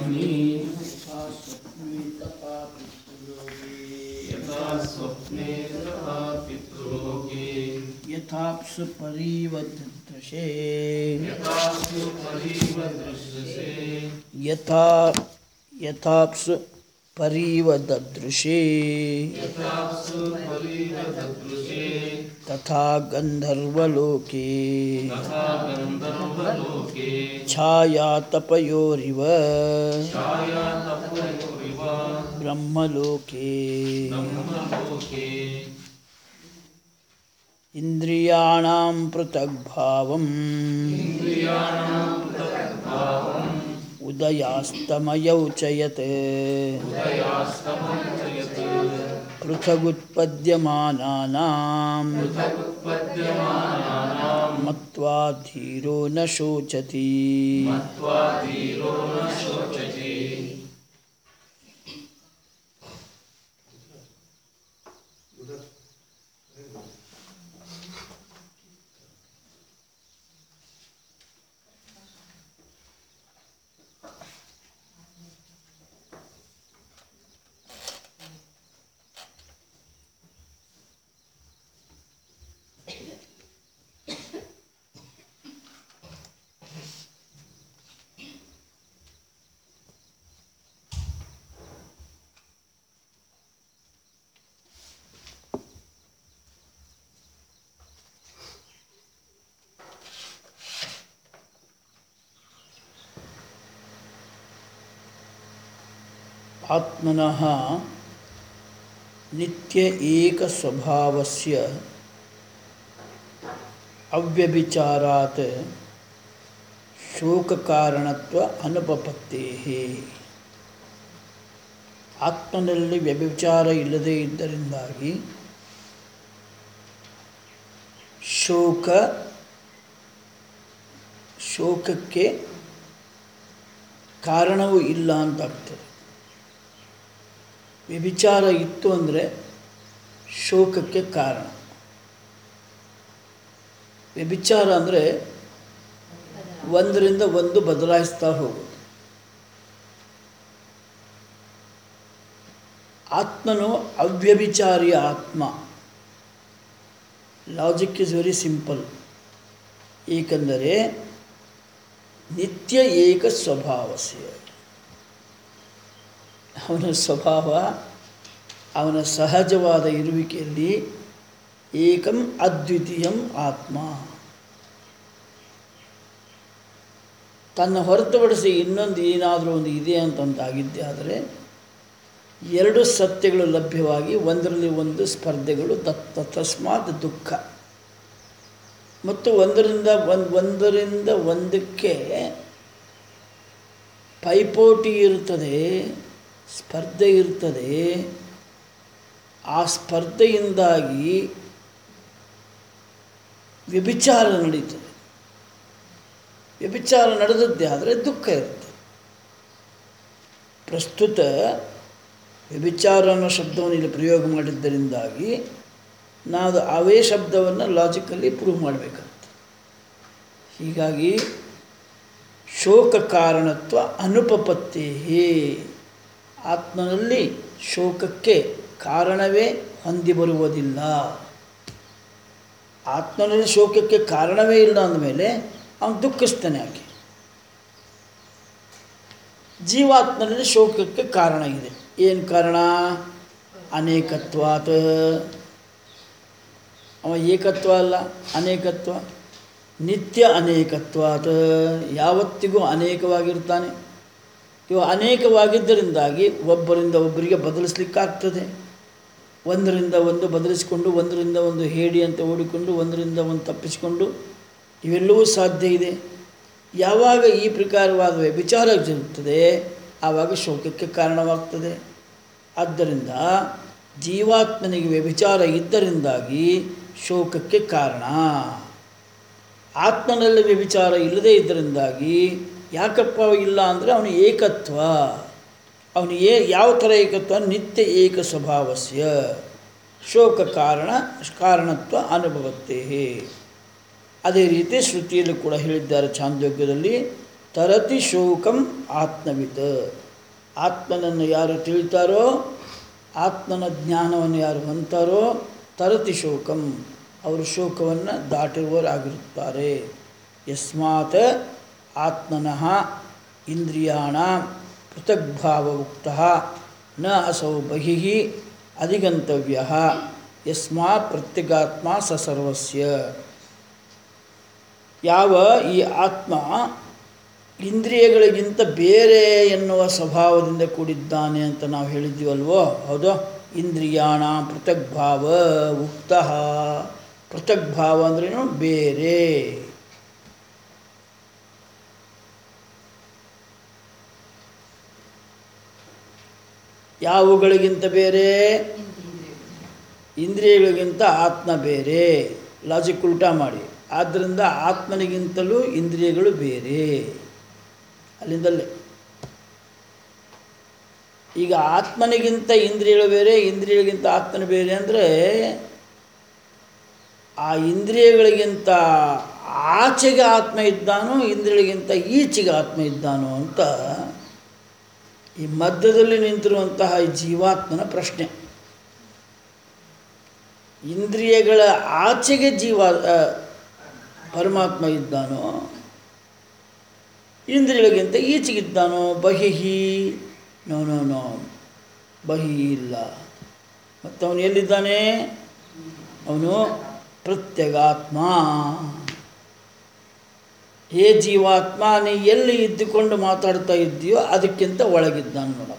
ब्रह्मणि यथा स्वप्ने तथा पितृलोके यथा स्वप्ने तथा पितृलोके यथाप्सु परिवदृशे यथा सुपरिव दृश्यसे यथा यथाप्सु परिवदृशे यथा सुपरिव ददृशे तथा गन्धर्वलोके तथा गन्धर्वलोके छायातपयोरिव छाया तपोरिव ब्रह्मलोके ब्रह्मलोके इन्द्रियाणां पृथग्भावम् इन्द्रियाणां तद्भावम् उदयास्तमयौ च यत् उदयास्तमं च यत् पृथगुत्पद्यमानानां पद्यमानानां मत्वा धीरो न शोचति मत्वा धीरो न शोचति आत्मनः नित्य एकस्वभावस्य ಅವ್ಯಭಿಚಾರಾತ್ ಶೋಕಕಾರಣತ್ವ ಅನುಪಪತ್ತೇಃ ಆತ್ಮನಲ್ಲಿ ವ್ಯಭಿಚಾರ ಇಲ್ಲದೇ ಇದ್ದರಿಂದಾಗಿ ಶೋಕ ಶೋಕಕ್ಕೆ ಕಾರಣವೂ ಇಲ್ಲ ಅಂತಾಗ್ತದೆ ವ್ಯಭಿಚಾರ ಇತ್ತು ಅಂದರೆ ಶೋಕಕ್ಕೆ ಕಾರಣ ವ್ಯಭಿಚಾರ ಅಂದರೆ ಒಂದರಿಂದ ಒಂದು ಬದಲಾಯಿಸ್ತಾ ಹೋಗೋದು ಆತ್ಮನು ಅವ್ಯಭಿಚಾರಿಯ ಆತ್ಮ ಲಾಜಿಕ್ ಇಸ್ ವೆರಿ ಸಿಂಪಲ್ ಏಕೆಂದರೆ ನಿತ್ಯ ಏಕ ಸ್ವಭಾವಸ್ಯ ಅವನ ಸ್ವಭಾವ ಅವನ ಸಹಜವಾದ ಇರುವಿಕೆಯಲ್ಲಿ ಏಕಂ ಅದ್ವಿತೀಯಂ ಆತ್ಮ ತನ್ನ ಹೊರತುಪಡಿಸಿ ಇನ್ನೊಂದು ಏನಾದರೂ ಒಂದು ಇದೆ ಅಂತಂತಾಗಿದ್ದೆ ಆದರೆ ಎರಡು ಸತ್ಯಗಳು ಲಭ್ಯವಾಗಿ ಒಂದರಲ್ಲಿ ಒಂದು ಸ್ಪರ್ಧೆಗಳು ತತ್ ತಸ್ಮಾತ್ ದುಃಖ ಮತ್ತು ಒಂದರಿಂದ ಒಂದು ಒಂದರಿಂದ ಒಂದಕ್ಕೆ ಪೈಪೋಟಿ ಇರುತ್ತದೆ ಸ್ಪರ್ಧೆ ಇರ್ತದೆ ಆ ಸ್ಪರ್ಧೆಯಿಂದಾಗಿ ವ್ಯಭಿಚಾರ ನಡೀತದೆ ವ್ಯಭಿಚಾರ ನಡೆದದ್ದೇ ಆದರೆ ದುಃಖ ಇರುತ್ತೆ ಪ್ರಸ್ತುತ ವ್ಯಭಿಚಾರ ಅನ್ನೋ ಶಬ್ದವನ್ನು ಇಲ್ಲಿ ಪ್ರಯೋಗ ಮಾಡಿದ್ದರಿಂದಾಗಿ ನಾವು ಅವೇ ಶಬ್ದವನ್ನು ಲಾಜಿಕಲ್ಲಿ ಪ್ರೂವ್ ಮಾಡಬೇಕಾಗ್ತದೆ ಹೀಗಾಗಿ ಶೋಕ ಕಾರಣತ್ವ ಅನುಪಪತ್ತೇಹೇ ಆತ್ಮನಲ್ಲಿ ಶೋಕಕ್ಕೆ ಕಾರಣವೇ ಹೊಂದಿ ಬರುವುದಿಲ್ಲ ಆತ್ಮನಲ್ಲಿ ಶೋಕಕ್ಕೆ ಕಾರಣವೇ ಇಲ್ಲ ಅಂದಮೇಲೆ ಅವನು ದುಃಖಿಸ್ತಾನೆ ಯಾಕೆ ಜೀವಾತ್ಮನಲ್ಲಿ ಶೋಕಕ್ಕೆ ಕಾರಣ ಇದೆ ಏನು ಕಾರಣ ಅನೇಕತ್ವಾತ್ ಅವ ಏಕತ್ವ ಅಲ್ಲ ಅನೇಕತ್ವ ನಿತ್ಯ ಅನೇಕತ್ವಾತ್ ಯಾವತ್ತಿಗೂ ಅನೇಕವಾಗಿರ್ತಾನೆ ಇವ ಅನೇಕವಾಗಿದ್ದರಿಂದಾಗಿ ಒಬ್ಬರಿಂದ ಒಬ್ಬರಿಗೆ ಬದಲಿಸ್ಲಿಕ್ಕಾಗ್ತದೆ ಒಂದರಿಂದ ಒಂದು ಬದಲಿಸಿಕೊಂಡು ಒಂದರಿಂದ ಒಂದು ಹೇಡಿ ಅಂತ ಓಡಿಕೊಂಡು ಒಂದರಿಂದ ಒಂದು ತಪ್ಪಿಸಿಕೊಂಡು ಇವೆಲ್ಲವೂ ಸಾಧ್ಯ ಇದೆ ಯಾವಾಗ ಈ ಪ್ರಕಾರವಾದ ವಿಚಾರ ಜರುಗುತ್ತದೆ ಆವಾಗ ಶೋಕಕ್ಕೆ ಕಾರಣವಾಗ್ತದೆ ಆದ್ದರಿಂದ ಜೀವಾತ್ಮನಿಗೆ ವ್ಯಭಿಚಾರ ಇದ್ದರಿಂದಾಗಿ ಶೋಕಕ್ಕೆ ಕಾರಣ ಆತ್ಮನಲ್ಲಿ ವ್ಯಭಿಚಾರ ಇಲ್ಲದೇ ಇದ್ದರಿಂದಾಗಿ ಯಾಕಪ್ಪ ಇಲ್ಲ ಅಂದರೆ ಅವನು ಏಕತ್ವ ಅವನು ಏ ಯಾವ ಥರ ಏಕತ್ವ ನಿತ್ಯ ಏಕ ಸ್ವಭಾವಸ್ಯ ಶೋಕ ಕಾರಣ ಕಾರಣತ್ವ ಅನುಭವತ್ತೇ ಅದೇ ರೀತಿ ಶ್ರುತಿಯಲ್ಲಿ ಕೂಡ ಹೇಳಿದ್ದಾರೆ ಚಾಂದೋಗ್ಯದಲ್ಲಿ ತರತಿ ಶೋಕಂ ಆತ್ಮವಿತ್ ಆತ್ಮನನ್ನು ಯಾರು ತಿಳಿತಾರೋ ಆತ್ಮನ ಜ್ಞಾನವನ್ನು ಯಾರು ಹೊಂತಾರೋ ತರತಿ ಶೋಕಂ ಅವರು ಶೋಕವನ್ನು ದಾಟಿರುವವರಾಗಿರುತ್ತಾರೆ ಯಸ್ಮಾತ್ ಆತ್ಮನಃ ಇಂದ್ರಿಯಾಣ ಪೃಥಗ್ಭಾವ ಉಕ್ತ ನ ಅಸೌ ಬಹಿಃ ಅಧಿಗಂತವ್ಯ ಯಸ್ಮಾತ್ ಪ್ರತ್ಯಗಾತ್ಮ ಸ ಸರ್ವಸ್ಯ ಯಾವ ಈ ಆತ್ಮ ಇಂದ್ರಿಯಗಳಿಗಿಂತ ಬೇರೆ ಎನ್ನುವ ಸ್ವಭಾವದಿಂದ ಕೂಡಿದ್ದಾನೆ ಅಂತ ನಾವು ಹೇಳಿದ್ದೀವಲ್ವೋ ಹೌದು ಇಂದ್ರಿಯಾಣ ಪೃಥಗ್ಭಾವ ಉಕ್ತ ಪೃಥಗ್ಭಾವ ಅಂದ್ರೇನು ಬೇರೆ ಯಾವುಗಳಿಗಿಂತ ಬೇರೆ ಇಂದ್ರಿಯಗಳಿಗಿಂತ ಆತ್ಮ ಬೇರೆ ಲಾಜಿಕ್ ಉಲ್ಟಾ ಮಾಡಿ ಆದ್ದರಿಂದ ಆತ್ಮನಿಗಿಂತಲೂ ಇಂದ್ರಿಯಗಳು ಬೇರೆ ಅಲ್ಲಿಂದಲೇ ಈಗ ಆತ್ಮನಿಗಿಂತ ಇಂದ್ರಿಯಗಳು ಬೇರೆ ಇಂದ್ರಿಯಗಳಿಗಿಂತ ಆತ್ಮನ ಬೇರೆ ಅಂದರೆ ಆ ಇಂದ್ರಿಯಗಳಿಗಿಂತ ಆಚೆಗೆ ಆತ್ಮ ಇದ್ದಾನೋ ಇಂದ್ರಿಯಗಳಿಗಿಂತ ಈಚೆಗೆ ಆತ್ಮ ಇದ್ದಾನೋ ಅಂತ ಈ ಮಧ್ಯದಲ್ಲಿ ನಿಂತಿರುವಂತಹ ಈ ಜೀವಾತ್ಮನ ಪ್ರಶ್ನೆ ಇಂದ್ರಿಯಗಳ ಆಚೆಗೆ ಜೀವ ಆ, ಪರಮಾತ್ಮ ಇದ್ದಾನೋ ಇಂದ್ರಿಯಗಳಿಗಿಂತ ಈಚೆಗಿದ್ದಾನೋ ಬಹಿಹಿ ನೋ ನೋ ನೋ ಬಹಿ ಇಲ್ಲ ಮತ್ತು ಅವನು ಎಲ್ಲಿದ್ದಾನೆ ಅವನು ಪ್ರತ್ಯಗಾತ್ಮ ಹೇ ಜೀವಾತ್ಮ ನೀ ಎಲ್ಲಿ ಇದ್ದುಕೊಂಡು ಮಾತಾಡ್ತಾ ಇದ್ದೀಯೋ ಅದಕ್ಕಿಂತ ಒಳಗಿದ್ದಾನೆ ನೋಡಪ್ಪ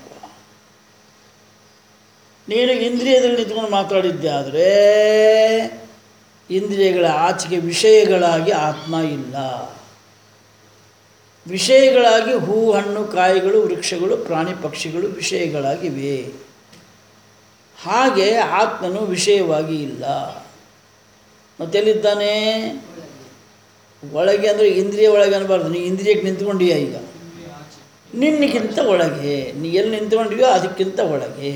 ನೀನು ಇಂದ್ರಿಯದಲ್ಲಿ ನಿಂತ್ಕೊಂಡು ಮಾತಾಡಿದ್ದೆ ಆದರೆ ಇಂದ್ರಿಯಗಳ ಆಚೆಗೆ ವಿಷಯಗಳಾಗಿ ಆತ್ಮ ಇಲ್ಲ ವಿಷಯಗಳಾಗಿ ಹೂ ಹಣ್ಣು ಕಾಯಿಗಳು ವೃಕ್ಷಗಳು ಪ್ರಾಣಿ ಪಕ್ಷಿಗಳು ವಿಷಯಗಳಾಗಿವೆ ಹಾಗೆ ಆತ್ಮನು ವಿಷಯವಾಗಿ ಇಲ್ಲ ಮತ್ತೆಲ್ಲಿದ್ದಾನೆ ಒಳಗೆ ಅಂದರೆ ಇಂದ್ರಿಯ ಒಳಗೆ ಅನ್ನಬಾರ್ದು ನೀ ಇಂದ್ರಿಯಕ್ಕೆ ನಿಂತ್ಕೊಂಡೀಯ ಈಗ ನಿನ್ನಕ್ಕಿಂತ ಒಳಗೆ ನೀ ಎಲ್ಲಿ ನಿಂತ್ಕೊಂಡಿಯೋ ಅದಕ್ಕಿಂತ ಒಳಗೆ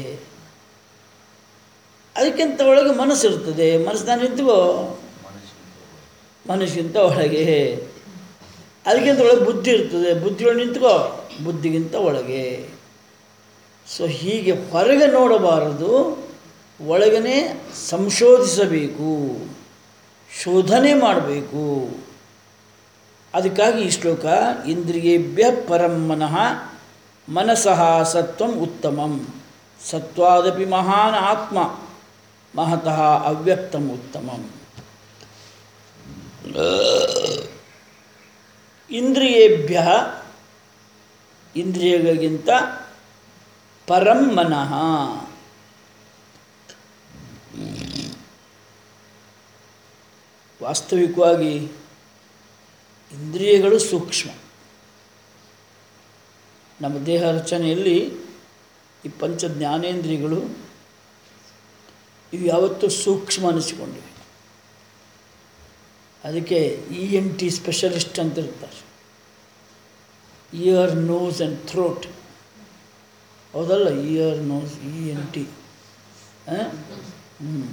ಅದಕ್ಕಿಂತ ಒಳಗೆ ಮನಸ್ಸು ಇರ್ತದೆ ಮನಸ್ಸನ್ನ ನಿಂತ್ಕೋ ಮನಸ್ಸಿಗಿಂತ ಒಳಗೆ ಅದಕ್ಕಿಂತ ಒಳಗೆ ಬುದ್ಧಿ ಇರ್ತದೆ ಬುದ್ಧಿಯೊಳಗೆ ನಿಂತ್ಕೋ ಬುದ್ಧಿಗಿಂತ ಒಳಗೆ ಸೊ ಹೀಗೆ ಹೊರಗೆ ನೋಡಬಾರದು ಒಳಗನೆ ಸಂಶೋಧಿಸಬೇಕು ಶೋಧನೆ ಮಾಡಬೇಕು ಅದಕ್ಕಾಗಿ ಈ ಶ್ಲೋಕ ಇಂದ್ರಿಯೇಭ್ಯ ಪರಂ ಮನಃ ಮನಸಃ ಸತ್ವಂ ಉತ್ತಮಂ ಸತ್ವಾದಪಿ ಮಹಾನ್ ಆತ್ಮ ಮಹತಃ ಅವ್ಯಕ್ತಂ ಉತ್ತಮಂ ಇಂದ್ರಿಯೇಭ್ಯ ಇಂದ್ರಿಯಗಳಿಗಿಂತ ಪರಂ ಮನಃ ವಾಸ್ತವಿಕವಾಗಿ ಇಂದ್ರಿಯಗಳು ಸೂಕ್ಷ್ಮ ನಮ್ಮ ದೇಹ ರಚನೆಯಲ್ಲಿ ಈ ಪಂಚ ಜ್ಞಾನೇಂದ್ರಿಯಗಳು ಇವು ಯಾವತ್ತೂ ಸೂಕ್ಷ್ಮ ಅನಿಸಿಕೊಂಡಿವೆ ಅದಕ್ಕೆ ಇ ಎನ್ ಟಿ ಸ್ಪೆಷಲಿಸ್ಟ್ ಅಂತ ಇರ್ತಾರೆ ಇಯರ್ ನೋಸ್ ಆ್ಯಂಡ್ ಥ್ರೋಟ್ ಹೌದಲ್ಲ ear nose E N T ಹ್ಞೂ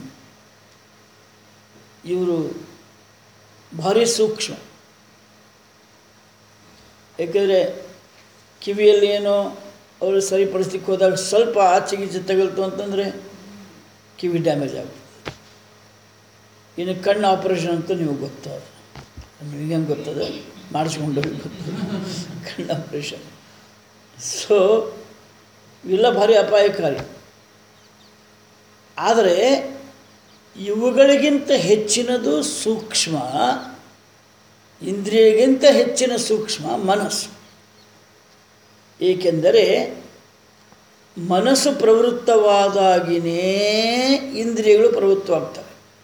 ಇವರು ಭಾರಿ ಸೂಕ್ಷ್ಮ ಏಕೆಂದರೆ ಕಿವಿಯಲ್ಲಿ ಏನೋ ಅವರು ಸರಿಪಡಿಸ್ಲಿಕ್ಕೆ ಹೋದಾಗ ಸ್ವಲ್ಪ ಆಚೆಗೆ ಈಚೆ ತಗಲ್ತು ಅಂತಂದರೆ ಕಿವಿ ಡ್ಯಾಮೇಜ್ ಆಗುತ್ತೆ ಇನ್ನು ಕಣ್ಣು ಆಪರೇಷನ್ ಅಂತೂ ನೀವು ಗೊತ್ತದ ನಿಮಗೆ ಹೆಂಗೆ ಗೊತ್ತದ ಮಾಡಿಸ್ಕೊಂಡವ್ರಿಗೆ ಗೊತ್ತದ ಕಣ್ಣು ಆಪರೇಷನ್ ಸೊ ಇವೆಲ್ಲ ಭಾರಿ ಅಪಾಯಕಾರಿ ಆದರೆ ಇವುಗಳಿಗಿಂತ ಹೆಚ್ಚಿನದು ಸೂಕ್ಷ್ಮ ಇಂದ್ರಿಯಗಿಂತ ಹೆಚ್ಚಿನ ಸೂಕ್ಷ್ಮ ಮನಸ್ಸು ಏಕೆಂದರೆ ಮನಸ್ಸು ಪ್ರವೃತ್ತವಾದಾಗಿನೇ ಇಂದ್ರಿಯಗಳು ಪ್ರವೃತ್ತವಾಗ್ತವೆ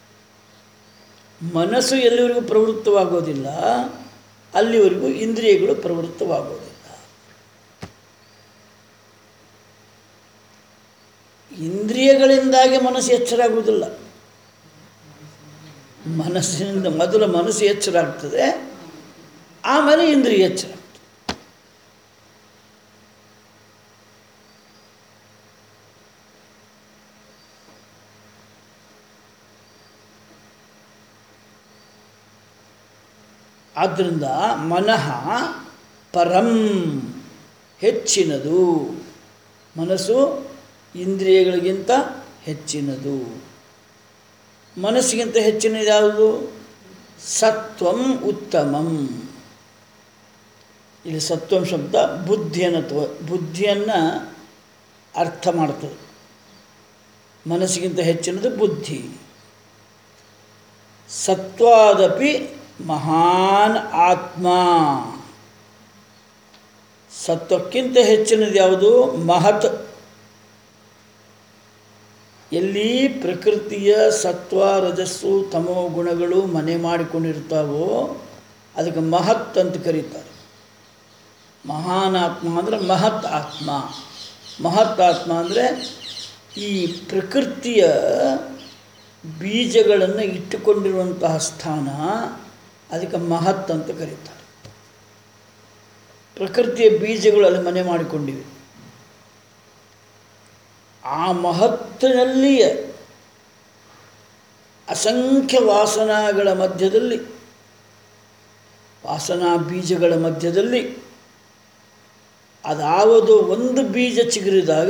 ಮನಸ್ಸು ಎಲ್ಲಿವರೆಗೂ ಪ್ರವೃತ್ತವಾಗೋದಿಲ್ಲ ಅಲ್ಲಿವರೆಗೂ ಇಂದ್ರಿಯಗಳು ಪ್ರವೃತ್ತವಾಗೋದಿಲ್ಲ ಇಂದ್ರಿಯಗಳಿಂದಾಗಿ ಮನಸ್ಸು ಎಚ್ಚರ ಆಗುವುದಿಲ್ಲ ಮನಸ್ಸಿನಿಂದ ಮೊದಲು ಮನಸ್ಸು ಎಚ್ಚರ ಆಗ್ತದೆ ಆಮೇಲೆ ಇಂದ್ರಿಯ ಎಚ್ಚರ ಆಗ್ತದೆ ಆದ್ದರಿಂದ ಮನಃ ಪರಂ ಹೆಚ್ಚಿನದು ಮನಸ್ಸು ಇಂದ್ರಿಯಗಳಿಗಿಂತ ಹೆಚ್ಚಿನದು ಮನಸ್ಸಿಗಿಂತ ಹೆಚ್ಚಿನದು ಯಾವುದು ಸತ್ವಂ ಉತ್ತಮಂ ಇಲ್ಲಿ ಸತ್ವಂ ಶಬ್ದ ಬುದ್ಧಿಯನ್ನು ತೋ ಬುದ್ಧಿಯನ್ನು ಅರ್ಥ ಮಾಡ್ತದೆ ಮನಸ್ಸಿಗಿಂತ ಹೆಚ್ಚಿನದು ಬುದ್ಧಿ ಸತ್ವಾದಪಿ ಮಹಾನ್ ಆತ್ಮ ಸತ್ವಕ್ಕಿಂತ ಹೆಚ್ಚಿನದು ಯಾವುದು ಮಹತ್ ಎಲ್ಲಿ ಪ್ರಕೃತಿಯ ಸತ್ವ ರಜಸ್ಸು ತಮೋ ಗುಣಗಳು ಮನೆ ಮಾಡಿಕೊಂಡಿರ್ತಾವೋ ಅದಕ್ಕೆ ಮಹತ್ ಅಂತ ಕರೀತಾರೆ ಮಹಾನ್ ಆತ್ಮ ಅಂದರೆ ಮಹತ್ ಆತ್ಮ ಮಹತ್ ಆತ್ಮ ಅಂದರೆ ಈ ಪ್ರಕೃತಿಯ ಬೀಜಗಳನ್ನು ಇಟ್ಟುಕೊಂಡಿರುವಂತಹ ಸ್ಥಾನ ಅದಕ್ಕೆ ಮಹತ್ ಅಂತ ಕರೀತಾರೆ ಪ್ರಕೃತಿಯ ಬೀಜಗಳು ಅಲ್ಲಿ ಮನೆ ಮಾಡಿಕೊಂಡಿವೆ ಆ ಮಹತ್ತಿನಲ್ಲಿಯೇ ಅಸಂಖ್ಯ ವಾಸನಾಗಳ ಮಧ್ಯದಲ್ಲಿ ವಾಸನಾ ಬೀಜಗಳ ಮಧ್ಯದಲ್ಲಿ ಅದಾವುದು ಒಂದು ಬೀಜ ಚಿಗುರಿದಾಗ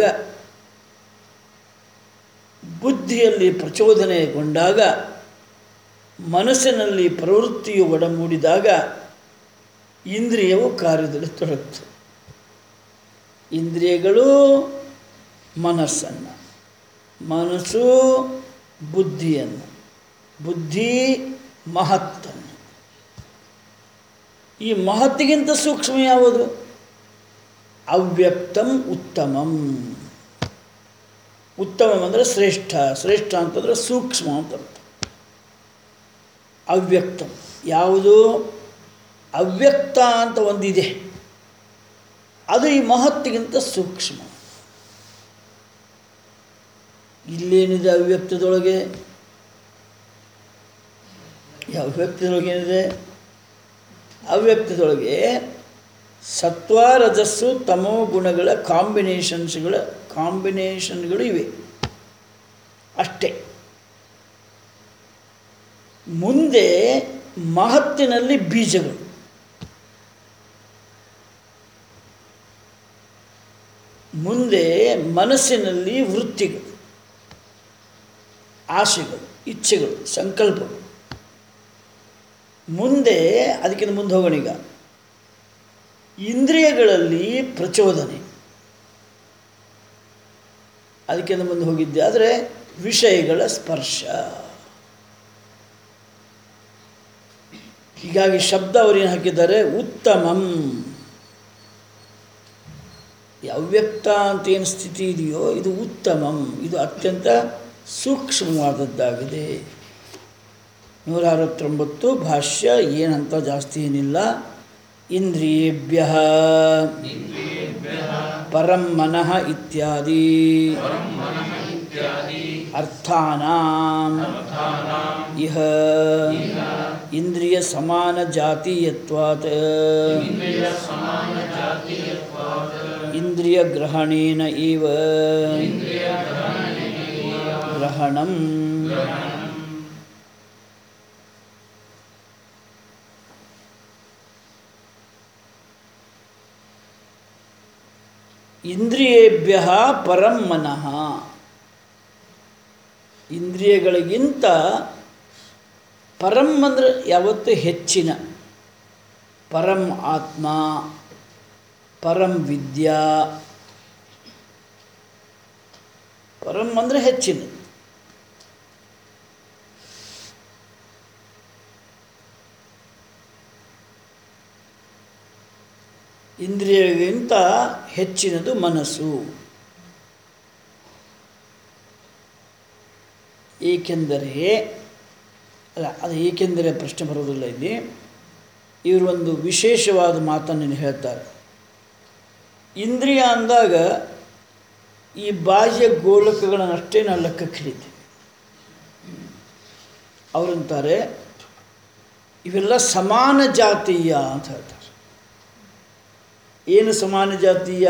ಬುದ್ಧಿಯಲ್ಲಿ ಪ್ರಚೋದನೆಗೊಂಡಾಗ ಮನಸ್ಸಿನಲ್ಲಿ ಪ್ರವೃತ್ತಿಯು ಒಡಮೂಡಿದಾಗ ಇಂದ್ರಿಯವು ಕಾರ್ಯದಲ್ಲಿ ತೊಡಗ್ತದೆ ಇಂದ್ರಿಯಗಳು ಮನಸ್ಸನ್ನು ಮನಸ್ಸು ಬುದ್ಧಿಯನ್ನು ಬುದ್ಧಿ ಮಹತ್ತನ್ನು ಈ ಮಹತ್ತಿಗಿಂತ ಸೂಕ್ಷ್ಮ ಯಾವುದು ಅವ್ಯಕ್ತಂ ಉತ್ತಮಂ ಉತ್ತಮಂ ಅಂದರೆ ಶ್ರೇಷ್ಠ ಶ್ರೇಷ್ಠ ಅಂತಂದರೆ ಸೂಕ್ಷ್ಮ ಅಂತ ಅರ್ಥ ಅವ್ಯಕ್ತಂ ಯಾವುದು ಅವ್ಯಕ್ತ ಅಂತ ಒಂದಿದೆ ಅದು ಈ ಮಹತ್ತಿಗಿಂತ ಸೂಕ್ಷ್ಮ ಇಲ್ಲೇನಿದೆ ಅವ್ಯಕ್ತದೊಳಗೆ ಈ ಅವ್ಯಕ್ತದೊಳಗೆ ಏನಿದೆ ಅವ್ಯಕ್ತದೊಳಗೆ ಸತ್ವ ರಜಸ್ಸು ತಮೋ ಗುಣಗಳ ಕಾಂಬಿನೇಷನ್ಸ್ಗಳ ಕಾಂಬಿನೇಷನ್ಗಳು ಇವೆ ಅಷ್ಟೇ ಮುಂದೆ ಮಹತ್ತಿನಲ್ಲಿ ಬೀಜಗಳು ಮುಂದೆ ಮನಸ್ಸಿನಲ್ಲಿ ವೃತ್ತಿಗಳು ಆಸೆಗಳು ಇಚ್ಛೆಗಳು ಸಂಕಲ್ಪಗಳು ಮುಂದೆ ಅದಕ್ಕಿಂತ ಮುಂದೆ ಹೋಗೋಣ ಈಗ ಇಂದ್ರಿಯಗಳಲ್ಲಿ ಪ್ರಚೋದನೆ ಅದಕ್ಕಿಂತ ಮುಂದೆ ಹೋಗಿದ್ದೆ ಆದರೆ ವಿಷಯಗಳ ಸ್ಪರ್ಶ ಹೀಗಾಗಿ ಶಬ್ದ ಅವರೇನು ಹಾಕಿದ್ದಾರೆ ಉತ್ತಮಂ ಈ ಅವ್ಯಕ್ತ ಅಂತ ಏನು ಸ್ಥಿತಿ ಇದೆಯೋ ಇದು ಉತ್ತಮಂ ಇದು ಅತ್ಯಂತ ಸೂಕ್ಷ್ಮವಾದದ್ದಾಗಿದೆ ನೂರ ಅರವತ್ತೊಂಬತ್ತು ಭಾಷ್ಯ ಏನಂತ ಜಾಸ್ತಿ ಏನಿಲ್ಲ ಇಂದ್ರಿಯೇಭ್ಯ ಪರಂ ಮನಃ ಇತ್ಯಾದಿ ಅರ್ಥಾನಾಂ ಇಹ ಇಂದ್ರಿಯ ಸಮಾನ ಜಾತೀಯತ್ವಾತ್ ಇಂದ್ರಿಯ ಗ್ರಹಣೇನ ಇವ ಗ್ರಹಣಂ ಇಂದ್ರಿಯೇಭ್ಯ ಪರಂ ಮನಃ ಇಂದ್ರಿಯಗಳಿಗಿಂತ ಪರಂ ಅಂದರೆ ಯಾವತ್ತು ಹೆಚ್ಚಿನ ಪರಂ ಆತ್ಮ ಪರಂ ವಿದ್ಯಾ ಪರಂ ಅಂದರೆ ಹೆಚ್ಚಿನ ಇಂದ್ರಿಯಗಳಿಗಿಂತ ಹೆಚ್ಚಿನದು ಮನಸ್ಸು ಏಕೆಂದರೆ ಅಲ್ಲ ಅದು ಏಕೆಂದರೆ ಪ್ರಶ್ನೆ ಬರೋದಿಲ್ಲ ಇಲ್ಲಿ ಇವರು ಒಂದು ವಿಶೇಷವಾದ ಮಾತನ್ನು ಹೇಳ್ತಾರೆ ಇಂದ್ರಿಯ ಅಂದಾಗ ಈ ಬಾಹ್ಯ ಗೋಲಕಗಳನ್ನಷ್ಟೇ ನಾವು ಲೆಕ್ಕಕ್ಕೆ ಹಿಡಿತೀವಿ ಅವರಂತಾರೆ ಇವೆಲ್ಲ ಸಮಾನ ಜಾತೀಯ ಅಂತ ಹೇಳ್ತಾರೆ ಏನು ಸಮಾನ ಜಾತೀಯ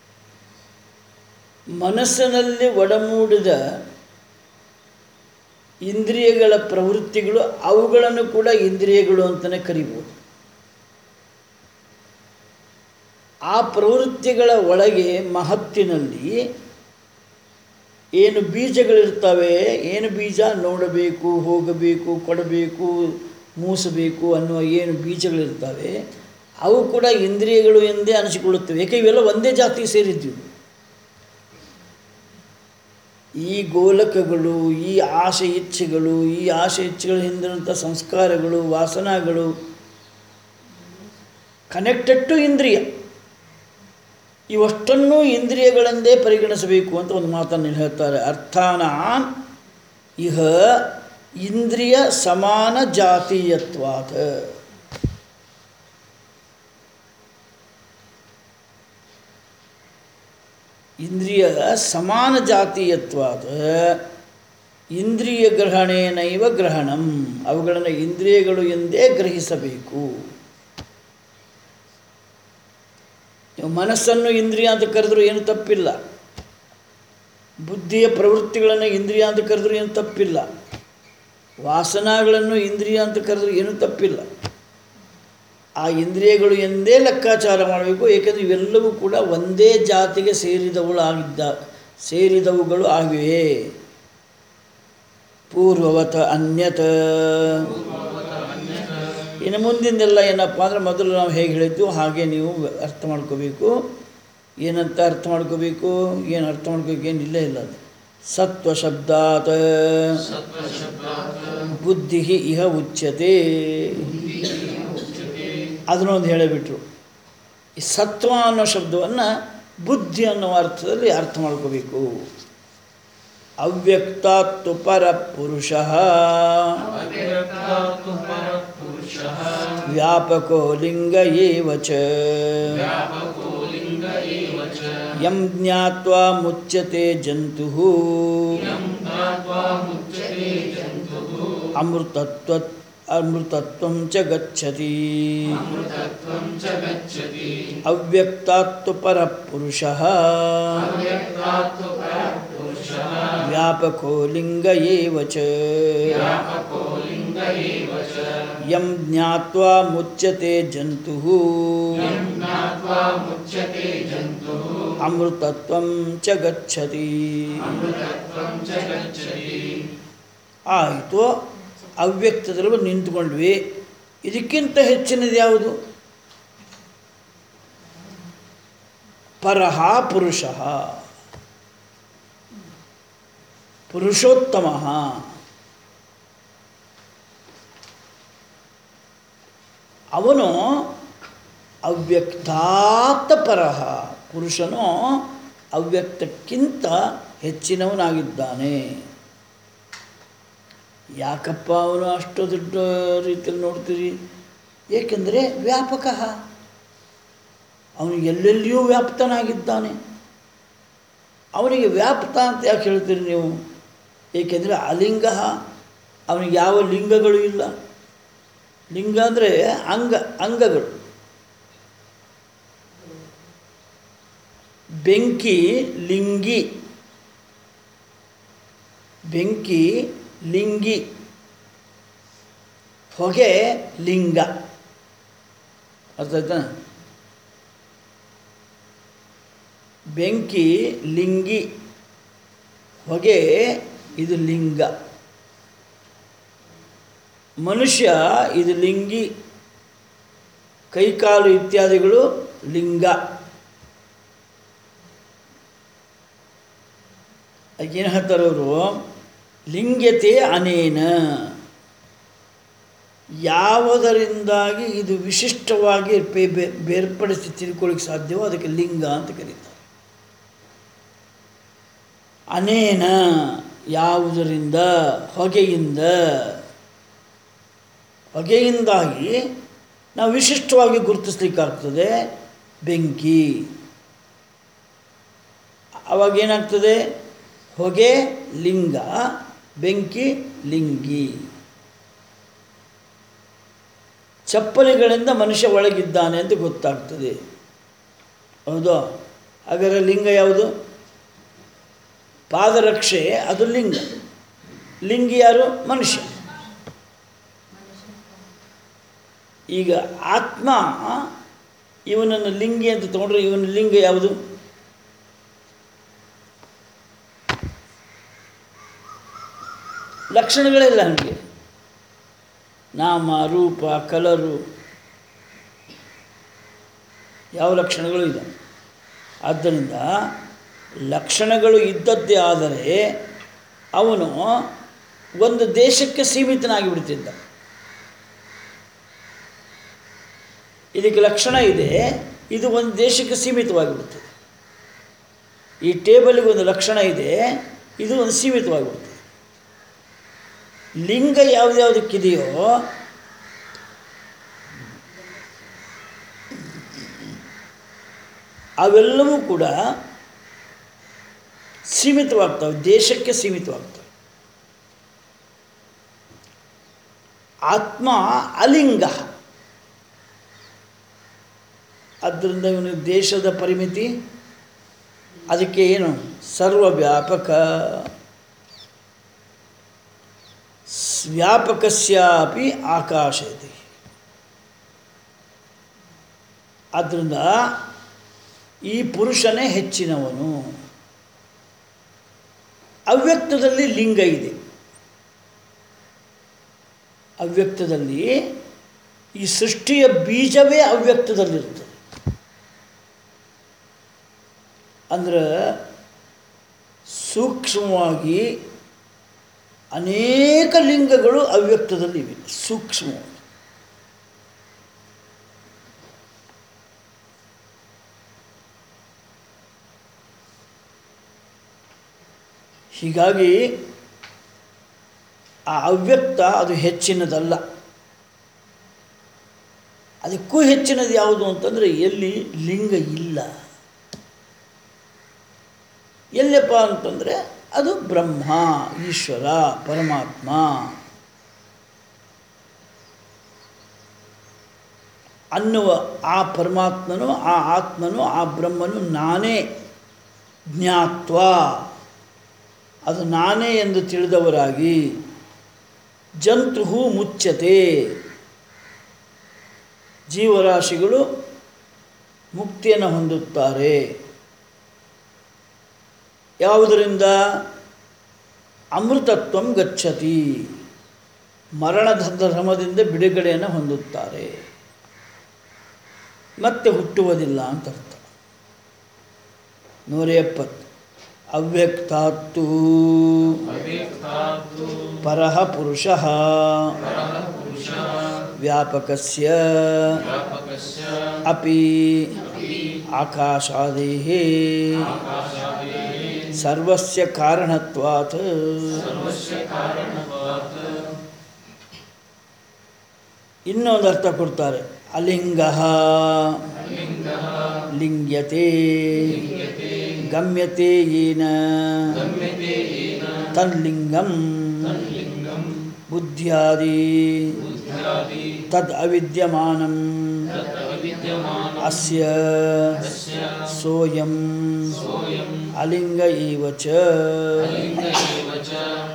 ಮನಸ್ಸಿನಲ್ಲಿ ಒಡಮೂಡಿದ ಇಂದ್ರಿಯಗಳ ಪ್ರವೃತ್ತಿಗಳು ಅವುಗಳನ್ನು ಕೂಡ ಇಂದ್ರಿಯಗಳು ಅಂತಲೇ ಕರಿಬೋದು ಆ ಪ್ರವೃತ್ತಿಗಳ ಒಳಗೆ ಮಹತ್ತಿನಲ್ಲಿ ಏನು ಬೀಜಗಳಿರ್ತವೆ ಏನು ಬೀಜ ನೋಡಬೇಕು ಹೋಗಬೇಕು ಕೊಡಬೇಕು ಮೂಸಬೇಕು ಅನ್ನುವ ಏನು ಬೀಜಗಳಿರ್ತವೆ ಅವು ಕೂಡ ಇಂದ್ರಿಯಗಳು ಎಂದೇ ಅನಿಸಿಕೊಳ್ಳುತ್ತವೆ ಏಕೆ ಇವೆಲ್ಲ ಒಂದೇ ಜಾತಿಗೆ ಸೇರಿದ್ವು ಈ ಗೋಲಕಗಳು ಈ ಆಸೆ ಇಚ್ಛೆಗಳು ಈ ಆಸೆ ಇಚ್ಛೆಗಳ ಹಿಂದಿನಂಥ ಸಂಸ್ಕಾರಗಳು ವಾಸನಾಗಳು ಕನೆಕ್ಟೆಡ್ ಟು ಇಂದ್ರಿಯ ಇವಷ್ಟನ್ನೂ ಇಂದ್ರಿಯಗಳೆಂದೇ ಪರಿಗಣಿಸಬೇಕು ಅಂತ ಒಂದು ಮಾತನ್ನು ಇಲ್ಲಿ ಹೇಳ್ತಾರೆ ಅರ್ಥಾನಾನ್ ಇಹ ಇಂದ್ರಿಯ ಸಮಾನ ಜಾತೀಯತ್ವಾದ ಇಂದ್ರಿಯ ಸಮಾನ ಜಾತೀಯತ್ವಾದ ಇಂದ್ರಿಯ ಗ್ರಹಣೇನೈವ ಗ್ರಹಣಂ ಅವುಗಳನ್ನು ಇಂದ್ರಿಯಗಳು ಎಂದೇ ಗ್ರಹಿಸಬೇಕು ನೀವು ಮನಸ್ಸನ್ನು ಇಂದ್ರಿಯ ಅಂತ ಕರೆದರೂ ಏನು ತಪ್ಪಿಲ್ಲ ಬುದ್ಧಿಯ ಪ್ರವೃತ್ತಿಗಳನ್ನು ಇಂದ್ರಿಯ ಅಂತ ಕರೆದರೂ ಏನು ತಪ್ಪಿಲ್ಲ ವಾಸನಾಗಳನ್ನು ಇಂದ್ರಿಯ ಅಂತ ಕರೆದರೂ ಏನೂ ತಪ್ಪಿಲ್ಲ ಆ ಇಂದ್ರಿಯಗಳು ಎಂದೇ ಲೆಕ್ಕಾಚಾರ ಮಾಡಬೇಕು ಏಕೆಂದರೆ ಇವೆಲ್ಲವೂ ಕೂಡ ಒಂದೇ ಜಾತಿಗೆ ಸೇರಿದವುಗಳು ಆಗಿದ್ದ ಸೇರಿದವುಗಳು ಆಗಿವೆ ಪೂರ್ವವತ ಅನ್ಯತ ಇನ್ನು ಮುಂದಿಂದೆಲ್ಲ ಏನಪ್ಪ ಅಂದರೆ ಮೊದಲು ನಾವು ಹೇಗೆ ಹೇಳಿದ್ದು ಹಾಗೆ ನೀವು ಅರ್ಥ ಮಾಡ್ಕೋಬೇಕು ಏನಂತ ಅರ್ಥ ಮಾಡ್ಕೋಬೇಕು ಏನು ಅರ್ಥ ಮಾಡ್ಕೋಬೇಕು ಏನು ಇಲ್ಲೇ ಇಲ್ಲ ಅದು ಸತ್ವ ಶಬ್ದಾತ್ ಬುದ್ಧಿ ಇಹ ಉಚ್ಯತೆ ಅದನ್ನೊಂದು ಹೇಳಿಬಿಟ್ರು ಈ ಸತ್ವ ಅನ್ನೋ ಶಬ್ದವನ್ನು ಬುದ್ಧಿ ಅನ್ನೋ ಅರ್ಥದಲ್ಲಿ ಅರ್ಥ ಮಾಡ್ಕೋಬೇಕು ಅವ್ಯಕ್ತಾತ್ತು ಪರ ಪುರುಷ ಅವ್ಯಕ್ತಾತ್ತು ಪರಪುರುಷಃ ವ್ಯಾಪಕೋ ಲಿಂಗ ಏವ ಚ ವ್ಯಾಪಕೋ ಲಿಂಗ ಏವ ಚ ಯಂ ಜ್ಞಾತ್ವಾ ಮುಚ್ಯತೆ ಜಂತು ಯಂ ಜ್ಞಾತ್ವಾ ಮುಚ್ಯತೆ ಜಂತುಃ ಅಮೃತತ್ವ ಅಮೃತತ್ವಂ ಚ ಗಚ್ಚತಿ ಅಮೃತತ್ವಂ ಚ ಗಚ್ಚತಿ ಅವ್ಯಕ್ತಾತ್ತು ಪರಪುರುಷ ಅವ್ಯಕ್ತಾತ್ತು ಪರಪುರುಷಃ ವ್ಯಾಪಕೋ ಲಿಂಗ ಏವ ಚ ವ್ಯಾಪಕೋ ಲಿಂಗ ಏವ ಚ ಯಂ ಜ್ಞಾತ್ವಾ ಮುಚ್ಯತೆ ಜಂತು ಯಂ ಜ್ಞಾತ್ವಾ ಮುಚ್ಯತೆ ಜಂತುಃ ಅಮೃತತ್ವಂ ಚ ಗಚ್ಚತಿ ಅಮೃತತ್ವಂ ಚ ಗಚ್ಚತಿ ಆಯಿತು ಅವ್ಯಕ್ತದಲ್ಲಿ ಬಂದು ನಿಂತ್ಕೊಂಡ್ವಿ ಇದಕ್ಕಿಂತ ಹೆಚ್ಚಿನದು ಯಾವುದು ಪರಹ ಪುರುಷ ಪುರುಷೋತ್ತಮ ಅವನು ಅವ್ಯಕ್ತಾತ್ ಪರಹ ಪುರುಷನು ಅವ್ಯಕ್ತಕ್ಕಿಂತ ಹೆಚ್ಚಿನವನಾಗಿದ್ದಾನೆ ಯಾಕಪ್ಪ ಅವನು ಅಷ್ಟು ದೊಡ್ಡ ರೀತಿಯಲ್ಲಿ ನೋಡ್ತೀರಿ ಏಕೆಂದರೆ ವ್ಯಾಪಕ ಅವನು ಎಲ್ಲೆಲ್ಲಿಯೂ ವ್ಯಾಪ್ತನಾಗಿದ್ದಾನೆ ಅವನಿಗೆ ವ್ಯಾಪ್ತ ಅಂತ ಯಾಕೆ ಹೇಳ್ತೀರಿ ನೀವು ಏಕೆಂದರೆ ಅಲಿಂಗ ಅವನಿಗೆ ಯಾವ ಲಿಂಗಗಳು ಇಲ್ಲ ಲಿಂಗ ಅಂದರೆ ಅಂಗ ಅಂಗಗಳು ಬೆಂಕಿ ಲಿಂಗಿ ಬೆಂಕಿ ಲಿಂಗಿ ಹೊಗೆ ಲಿಂಗ ಅರ್ಥ ಆಯ್ತಾ ಬೆಂಕಿ ಲಿಂಗಿ ಹೊಗೆ ಇದು ಲಿಂಗ ಮನುಷ್ಯ ಇದು ಲಿಂಗಿ ಕೈಕಾಲು ಇತ್ಯಾದಿಗಳು ಲಿಂಗ ಏನು ಹೇಳ್ತಾರೆ ಅವರು ಲಿಂಗ್ಯತೆ ಅನೇನ ಯಾವುದರಿಂದಾಗಿ ಇದು ವಿಶಿಷ್ಟವಾಗಿ ಬೇ- ಬೇ- ಬೇರ್ಪಡಿಸಿ ತಿಳ್ಕೊಳ್ಳಿಕ್ಕೆ ಸಾಧ್ಯವೋ ಅದಕ್ಕೆ ಲಿಂಗ ಅಂತ ಕರೀತಾರೆ ಅನೇನ ಯಾವುದರಿಂದ ಹೊಗೆಯಿಂದ ಹೊಗೆಯಿಂದಾಗಿ ನಾವು ವಿಶಿಷ್ಟವಾಗಿ ಗುರುತಿಸ್ಲಿಕ್ಕಾಗ್ತದೆ ಬೆಂಕಿ ಅವಾಗ ಏನಾಗ್ತದೆ ಹೊಗೆ ಲಿಂಗ ಬೆಂಕಿ ಲಿಂಗಿ ಚಪ್ಪಲಿಗಳಿಂದ ಮನುಷ್ಯ ಒಳಗಿದ್ದಾನೆ ಅಂತ ಗೊತ್ತಾಗ್ತದೆ ಹೌದು ಹಾಗಾದರೆ ಲಿಂಗ ಯಾವುದು ಪಾದರಕ್ಷೆ ಅದು ಲಿಂಗ ಲಿಂಗಿ ಯಾರು ಮನುಷ್ಯ ಈಗ ಆತ್ಮ ಇವನನ್ನು ಲಿಂಗಿ ಅಂತ ತಗೊಂಡ್ರೆ ಇವನ ಲಿಂಗ ಯಾವುದು ಲಕ್ಷಣಗಳಿಲ್ಲ ನನಗೆ ನಾಮ ರೂಪ ಕಲರು ಯಾವ ಲಕ್ಷಣಗಳು ಇಲ್ಲ ಆದ್ದರಿಂದ ಲಕ್ಷಣಗಳು ಇದ್ದದ್ದೇ ಆದರೆ ಅವನು ಒಂದು ದೇಶಕ್ಕೆ ಸೀಮಿತನಾಗಿ ಬಿಡ್ತಿದ್ದ ಇದಕ್ಕೆ ಲಕ್ಷಣ ಇದೆ ಇದು ಒಂದು ದೇಶಕ್ಕೆ ಸೀಮಿತವಾಗಿಬಿಡ್ತದೆ ಈ ಟೇಬಲಿಗೆ ಒಂದು ಲಕ್ಷಣ ಇದೆ ಇದು ಒಂದು ಸೀಮಿತವಾಗಿಬಿಡ್ತದೆ ಲಿಂಗ ಯಾವುದ್ಯಾವುದಕ್ಕಿದೆಯೋ ಅವೆಲ್ಲವೂ ಕೂಡ ಸೀಮಿತವಾಗ್ತವೆ ದೇಶಕ್ಕೆ ಸೀಮಿತವಾಗ್ತವೆ ಆತ್ಮ ಅಲಿಂಗ ಆದ್ದರಿಂದ ಇವನು ದೇಶದ ಪರಿಮಿತಿ ಅದಕ್ಕೆ ಏನು ಸರ್ವವ್ಯಾಪಕ ಸ್- ವ್ಯಾಪಕಸ್ಯಾಪಿ ಆಕಾಶ ಇದೆ ಆದ್ದರಿಂದ ಈ ಪುರುಷನೇ ಹೆಚ್ಚಿನವನು ಅವ್ಯಕ್ತದಲ್ಲಿ ಲಿಂಗ ಇದೆ ಅವ್ಯಕ್ತದಲ್ಲಿ ಈ ಸೃಷ್ಟಿಯ ಬೀಜವೇ ಅವ್ಯಕ್ತದಲ್ಲಿರ್ತದೆ ಅಂದ್ರೆ ಸೂಕ್ಷ್ಮವಾಗಿ ಅನೇಕ ಲಿಂಗಗಳು ಅವ್ಯಕ್ತದಲ್ಲಿವೆ ಸೂಕ್ಷ್ಮವಾಗಿ ಹೀಗಾಗಿ ಆ ಅವ್ಯಕ್ತ ಅದು ಹೆಚ್ಚಿನದಲ್ಲ ಅದಕ್ಕೂ ಹೆಚ್ಚಿನದು ಯಾವುದು ಅಂತಂದರೆ ಎಲ್ಲಿ ಲಿಂಗ ಇಲ್ಲ ಎಲ್ಲಪ್ಪ ಅಂತಂದರೆ ಅದು ಬ್ರಹ್ಮ ಈಶ್ವರ ಪರಮಾತ್ಮ ಅನ್ನುವ ಆ ಪರಮಾತ್ಮನು ಆ ಆತ್ಮನು ಆ ಬ್ರಹ್ಮನು ನಾನೇ ಜ್ಞಾತ್ವ ಅದು ನಾನೇ ಎಂದು ತಿಳಿದವರಾಗಿ ಜಂತು ಮುಚ್ಚತೆ ಜೀವರಾಶಿಗಳು ಮುಕ್ತಿಯನ್ನು ಹೊಂದುತ್ತಾರೆ ಯಾವುದರಿಂದ ಅಮೃತತ್ವಂ ಗಚ್ಚತಿ ಮರಣದ ಧರ್ಮದಿಂದ ಬಿಡುಗಡೆಯನ್ನು ಹೊಂದುತ್ತಾರೆ ಮತ್ತೆ ಹುಟ್ಟುವುದಿಲ್ಲ ಅಂತ ಅರ್ಥ ನೂರ ಎಪ್ಪತ್ತು ಅವ್ಯಕ್ತಾತ್ತು ಅವ್ಯಕ್ತಾತ್ತು ಪರಃ ಪುರುಷಃ ಪರಃ ಪುರುಷಃ ವ್ಯಾಪಕಸ್ಯ ವ್ಯಾಪಕಸ್ಯ ಅಪಿ ಅಪಿ ಆಕಾಶಾದೇಃ ಆಕಾಶಾದೇಃ ಸರ್ವಸ್ಯ ಕಾರಣತ್ವಾತ್ ಸರ್ವಸ್ಯ ಕಾರಣತ್ವಾತ್ ಇನ್ನೊಂದು ಅರ್ಥ ಕೊಡ್ತಾರೆ ಅಲಿಂಗ ಲಿಂಗಃ ಲಿಂಗ್ಯತೆ ಲಿಂಗ್ಯತೆ ಗಮ್ಯತೆ ಯೇನ ಗಮ್ಯತೆ ಯೇನ ತನ್ಲಿಂಗಂ ತನ್ಲಿಂಗಂ ಬುದ್ಧ್ಯಾದಿ ಬುದ್ಧ್ಯಾದಿ ತದ್ ಅವಿದ್ಯಮಾನಂ ತತ್ ಅವಿದ್ಯಮಾನಂ ಅಸ್ಯ ಅಸ್ಯ ಸೋಯಂ ಸೋಯಂ ಅಲಿಂಗ ಇವ ಚ ಅಲಿಂಗ ಏವ ಚ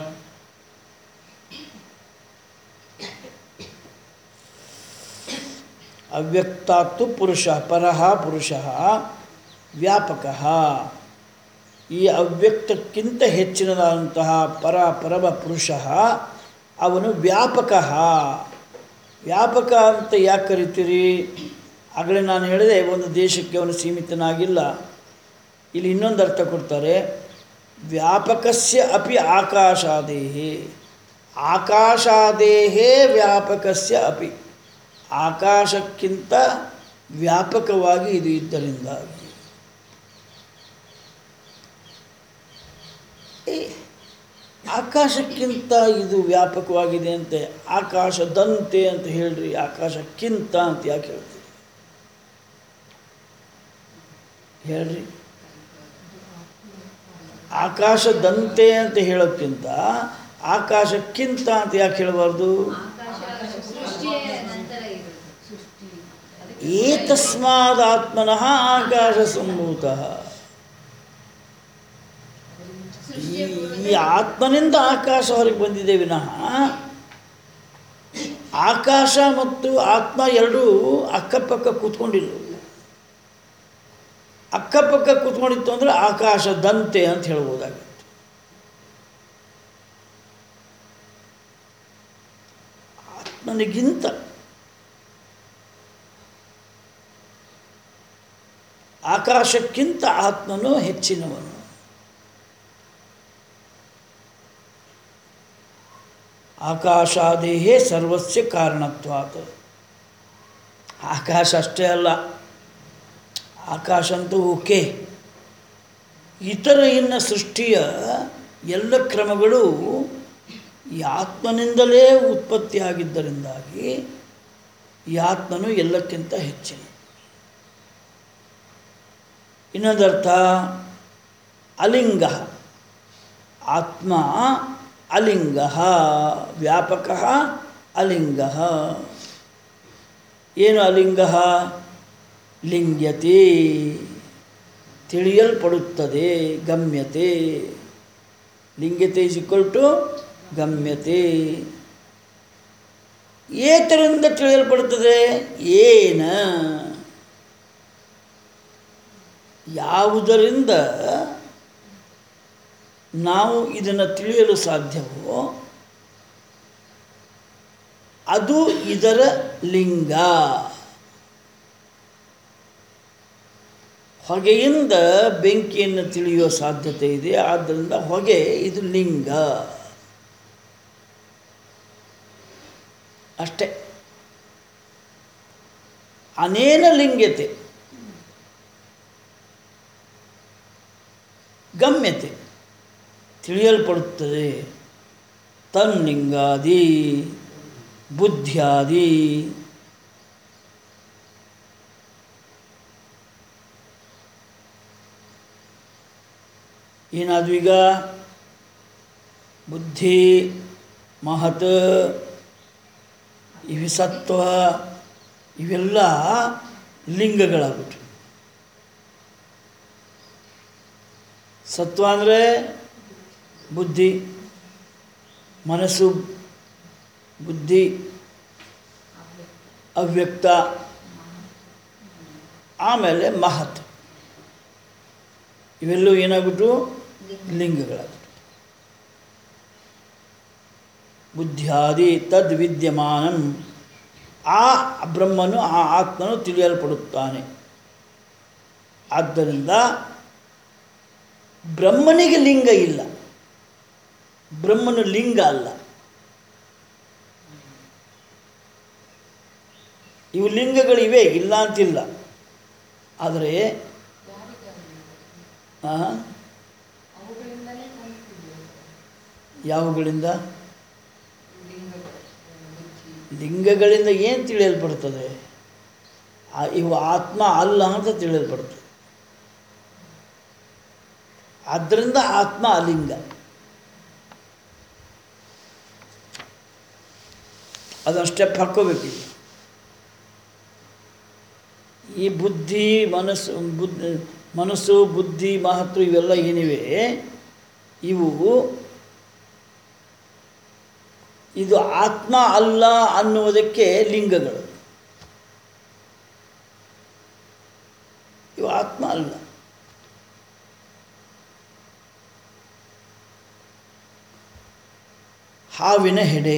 ಅವ್ಯಕ್ತಾತ್ತು ಪುರುಷ ಪರಃ ಪುರುಷ ವ್ಯಾಪಕ ಈ ಅವ್ಯಕ್ತಕ್ಕಿಂತ ಹೆಚ್ಚಿನದಾದಂತಹ ಪರ ಪರಮ ಪುರುಷ ಅವನು ವ್ಯಾಪಕ ವ್ಯಾಪಕ ಅಂತ ಯಾಕೆ ಕರಿತೀರಿ ಆಗಲೇ ನಾನು ಹೇಳಿದೆ ಒಂದು ದೇಶಕ್ಕೆ ಅವನು ಸೀಮಿತನಾಗಿಲ್ಲ ಇಲ್ಲಿ ಇನ್ನೊಂದು ಅರ್ಥ ಕೊಡ್ತಾರೆ ವ್ಯಾಪಕಸ್ಯ ಅಪಿ ಆಕಾಶಾದೇಹೇ ಆಕಾಶಾದೇಹೇ ವ್ಯಾಪಕಸ್ಯ ಅಪಿ ಆಕಾಶಕ್ಕಿಂತ ವ್ಯಾಪಕವಾಗಿ ಇದು ಇದ್ದರಿಂದಾಗಿ ಏ, ಆಕಾಶಕ್ಕಿಂತ ಇದು ವ್ಯಾಪಕವಾಗಿದೆ ಅಂತೆ ಆಕಾಶದಂತೆ ಅಂತ ಹೇಳ್ರಿ ಆಕಾಶಕ್ಕಿಂತ ಅಂತ ಯಾಕೆ ಹೇಳ್ತೀರಿ ಹೇಳ್ರಿ ಆಕಾಶದಂತೆ ಅಂತ ಹೇಳೋಕ್ಕಿಂತ ಆಕಾಶಕ್ಕಿಂತ ಅಂತ ಯಾಕೆ ಹೇಳಬಾರ್ದು ಸೃಷ್ಟಿಯ ನಂತರ ಇರೋದು ಸೃಷ್ಟಿ ಅದಕ್ಕೆ ಏತಸ್ಮಾದಾತ್ಮನಃ ಆಕಾಶ ಸಂಭೂತ ಸೃಷ್ಟಿಯ ಈ ಪೂರ್ವದಲ್ಲಿ ಆತ್ಮನಿಂದ ಆಕಾಶ ಹೊರಗೆ ಬಂದಿದೆ ವಿನಃ ಆಕಾಶ ಮತ್ತು ಆತ್ಮ ಎರಡೂ ಅಕ್ಕಪಕ್ಕ ಕೂತ್ಕೊಂಡಿಲ್ಲ ಅಕ್ಕಪಕ್ಕ ಕೂತ್ಕೊಂಡಿತ್ತು ಅಂದರೆ ಆಕಾಶದಂತೆ ಅಂತ ಹೇಳ್ಬೋದಾಗುತ್ತೆ ಆತ್ಮನಿಗಿಂತ ಆಕಾಶಕ್ಕಿಂತ ಆತ್ಮನು ಹೆಚ್ಚಿನವನು ಆಕಾಶಾದೇಹೇ ಸರ್ವಸ್ಯ ಕಾರಣತ್ವಾತ್ ಆಕಾಶ ಅಷ್ಟೇ ಅಲ್ಲ ಆಕಾಶ ಅಂತೂ ಓಕೆ ಇತರ ಇನ್ನು ಸೃಷ್ಟಿಯ ಎಲ್ಲ ಕ್ರಮಗಳು ಈ ಆತ್ಮನಿಂದಲೇ ಉತ್ಪತ್ತಿಯಾಗಿದ್ದರಿಂದಾಗಿ ಈ ಆತ್ಮನು ಎಲ್ಲಕ್ಕಿಂತ ಹೆಚ್ಚಿನ ಇನ್ನೊಂದರ್ಥ ಅಲಿಂಗ ಆತ್ಮ ಅಲಿಂಗ ವ್ಯಾಪಕ ಅಲಿಂಗ ಏನು ಅಲಿಂಗ ಲಿಂಗ್ಯತೆ ತಿಳಿಯಲ್ಪಡುತ್ತದೆ ಗಮ್ಯತೆ ಲಿಂಗ್ಯತೆ ಇಸ್ ಈಕ್ವಲ್ ಟು ಗಮ್ಯತೆ ಏತರಿಂದ ತಿಳಿಯಲ್ಪಡುತ್ತದೆ ಏನ ಯಾವುದರಿಂದ ನಾವು ಇದನ್ನು ತಿಳಿಯಲು ಸಾಧ್ಯವೋ ಅದು ಇದರ ಲಿಂಗ ಹೊಗೆಯಿಂದ ಬೆಂಕಿಯನ್ನು ತಿಳಿಯುವ ಸಾಧ್ಯತೆ ಇದೆ ಆದ್ದರಿಂದ ಹೊಗೆ ಇದು ಲಿಂಗ ಅಷ್ಟೇ ಅನೇನ ಲಿಂಗ್ಯತೆ ಗಮ್ಯತೆ ತಿಳಿಯಲ್ಪಡುತ್ತದೆ ತನ್ಲಿಂಗಾದಿ ಬುದ್ಧಿಯಾದಿ ಏನಾದ್ವು ಈಗ ಬುದ್ಧಿ ಮಹತ್ ಇವು ಸತ್ವ ಇವೆಲ್ಲ ಲಿಂಗಗಳಾಗ್ಬಿಟ್ರು ಸತ್ವ ಅಂದರೆ ಬುದ್ಧಿ ಮನಸ್ಸು ಬುದ್ಧಿ ಅವ್ಯಕ್ತ ಆಮೇಲೆ ಮಹತ್ ಇವೆಲ್ಲವೂ ಏನಾಗ್ಬಿಟ್ಟು ಲಿಂಗಗಳಾಗ್ಬಿಟ್ಟು ಬುದ್ಧಿಯಾದಿ ತದ್ ವಿದ್ಯಮಾನಂ ಆ ಬ್ರಹ್ಮನು ಆ ಆತ್ಮನು ತಿಳಿಯಲ್ಪಡುತ್ತಾನೆ ಆದ್ದರಿಂದ ಬ್ರಹ್ಮನಿಗೆ ಲಿಂಗ ಇಲ್ಲ ಬ್ರಹ್ಮನು ಲಿಂಗ ಅಲ್ಲ ಇವು ಲಿಂಗಗಳಿವೆ ಇಲ್ಲ ಅಂತಿಲ್ಲ ಆದರೆ ಆ? ಯಾವುಗಳಿಂದ ಲಿಂಗಗಳಿಂದ ಏನು ತಿಳಿಯಲ್ಪಡ್ತದೆ ಆ- ಇವು ಆತ್ಮ ಅಲ್ಲ ಅಂತ ತಿಳಿಯಲ್ಪಡ್ತದೆ ಆದ್ದರಿಂದ ಆತ್ಮ ಅಲಿಂಗ ಅದನ್ನು ಸ್ಟೆಪ್ ಹಾಕ್ಕೋಬೇಕೀಗ ಈ ಬುದ್ಧಿ ಮನಸ್ಸು ಬುದ್ಧಿ ಮನಸ್ಸು ಬುದ್ಧಿ ಮಹತ್ವ ಇವೆಲ್ಲ ಏನಿವೆ ಇವು ಇದು ಆತ್ಮ ಅಲ್ಲ ಅನ್ನುವುದಕ್ಕೆ ಲಿಂಗಗಳು ಇವು ಆತ್ಮ ಅಲ್ಲ ಹಾವಿನ ಹೆಡೆ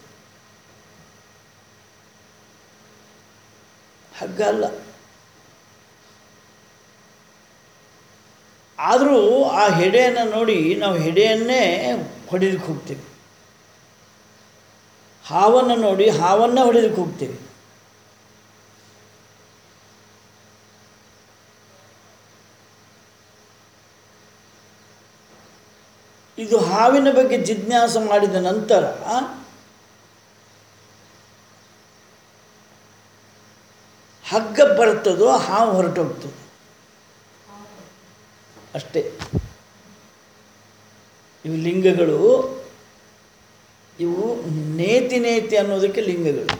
ಹಗ್ಗ ಅಲ್ಲ ಆದರೂ ಆ ಹೆಡೆಯನ್ನು ನೋಡಿ ನಾವು ಹೆಡೆಯನ್ನೇ ಹೊಡಿಲಿಕ್ಕೆ ಹೋಗ್ತೀವಿ ಹಾವನ್ನು ನೋಡಿ ಹಾವನ್ನು ಹೊಡಿಲಿಕ್ಕೆ ಹೋಗ್ತೀವಿ ಇದು ಹಾವಿನ ಬಗ್ಗೆ ಜಿಜ್ಞಾಸ ಮಾಡಿದ ನಂತರ ಹಗ್ಗ ಬರ್ತದೋ ಹಾವು ಹೊರಟೋಗ್ತದೆ ಅಷ್ಟೇ ಇವು ಲಿಂಗಗಳು ಇವು ನೇತಿ ನೇತಿ ಅನ್ನೋದಕ್ಕೆ ಲಿಂಗಗಳು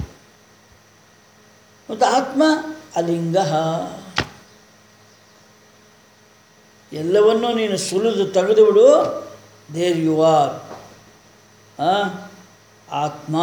ಮತ್ತು ಆತ್ಮ ಅಲಿಂಗ ಎಲ್ಲವನ್ನೂ ನೀನು ಸುಲಿದು ತೆಗೆದು ಬಿಡು ದೇರ್ ಯು ಆರ್ ಆತ್ಮ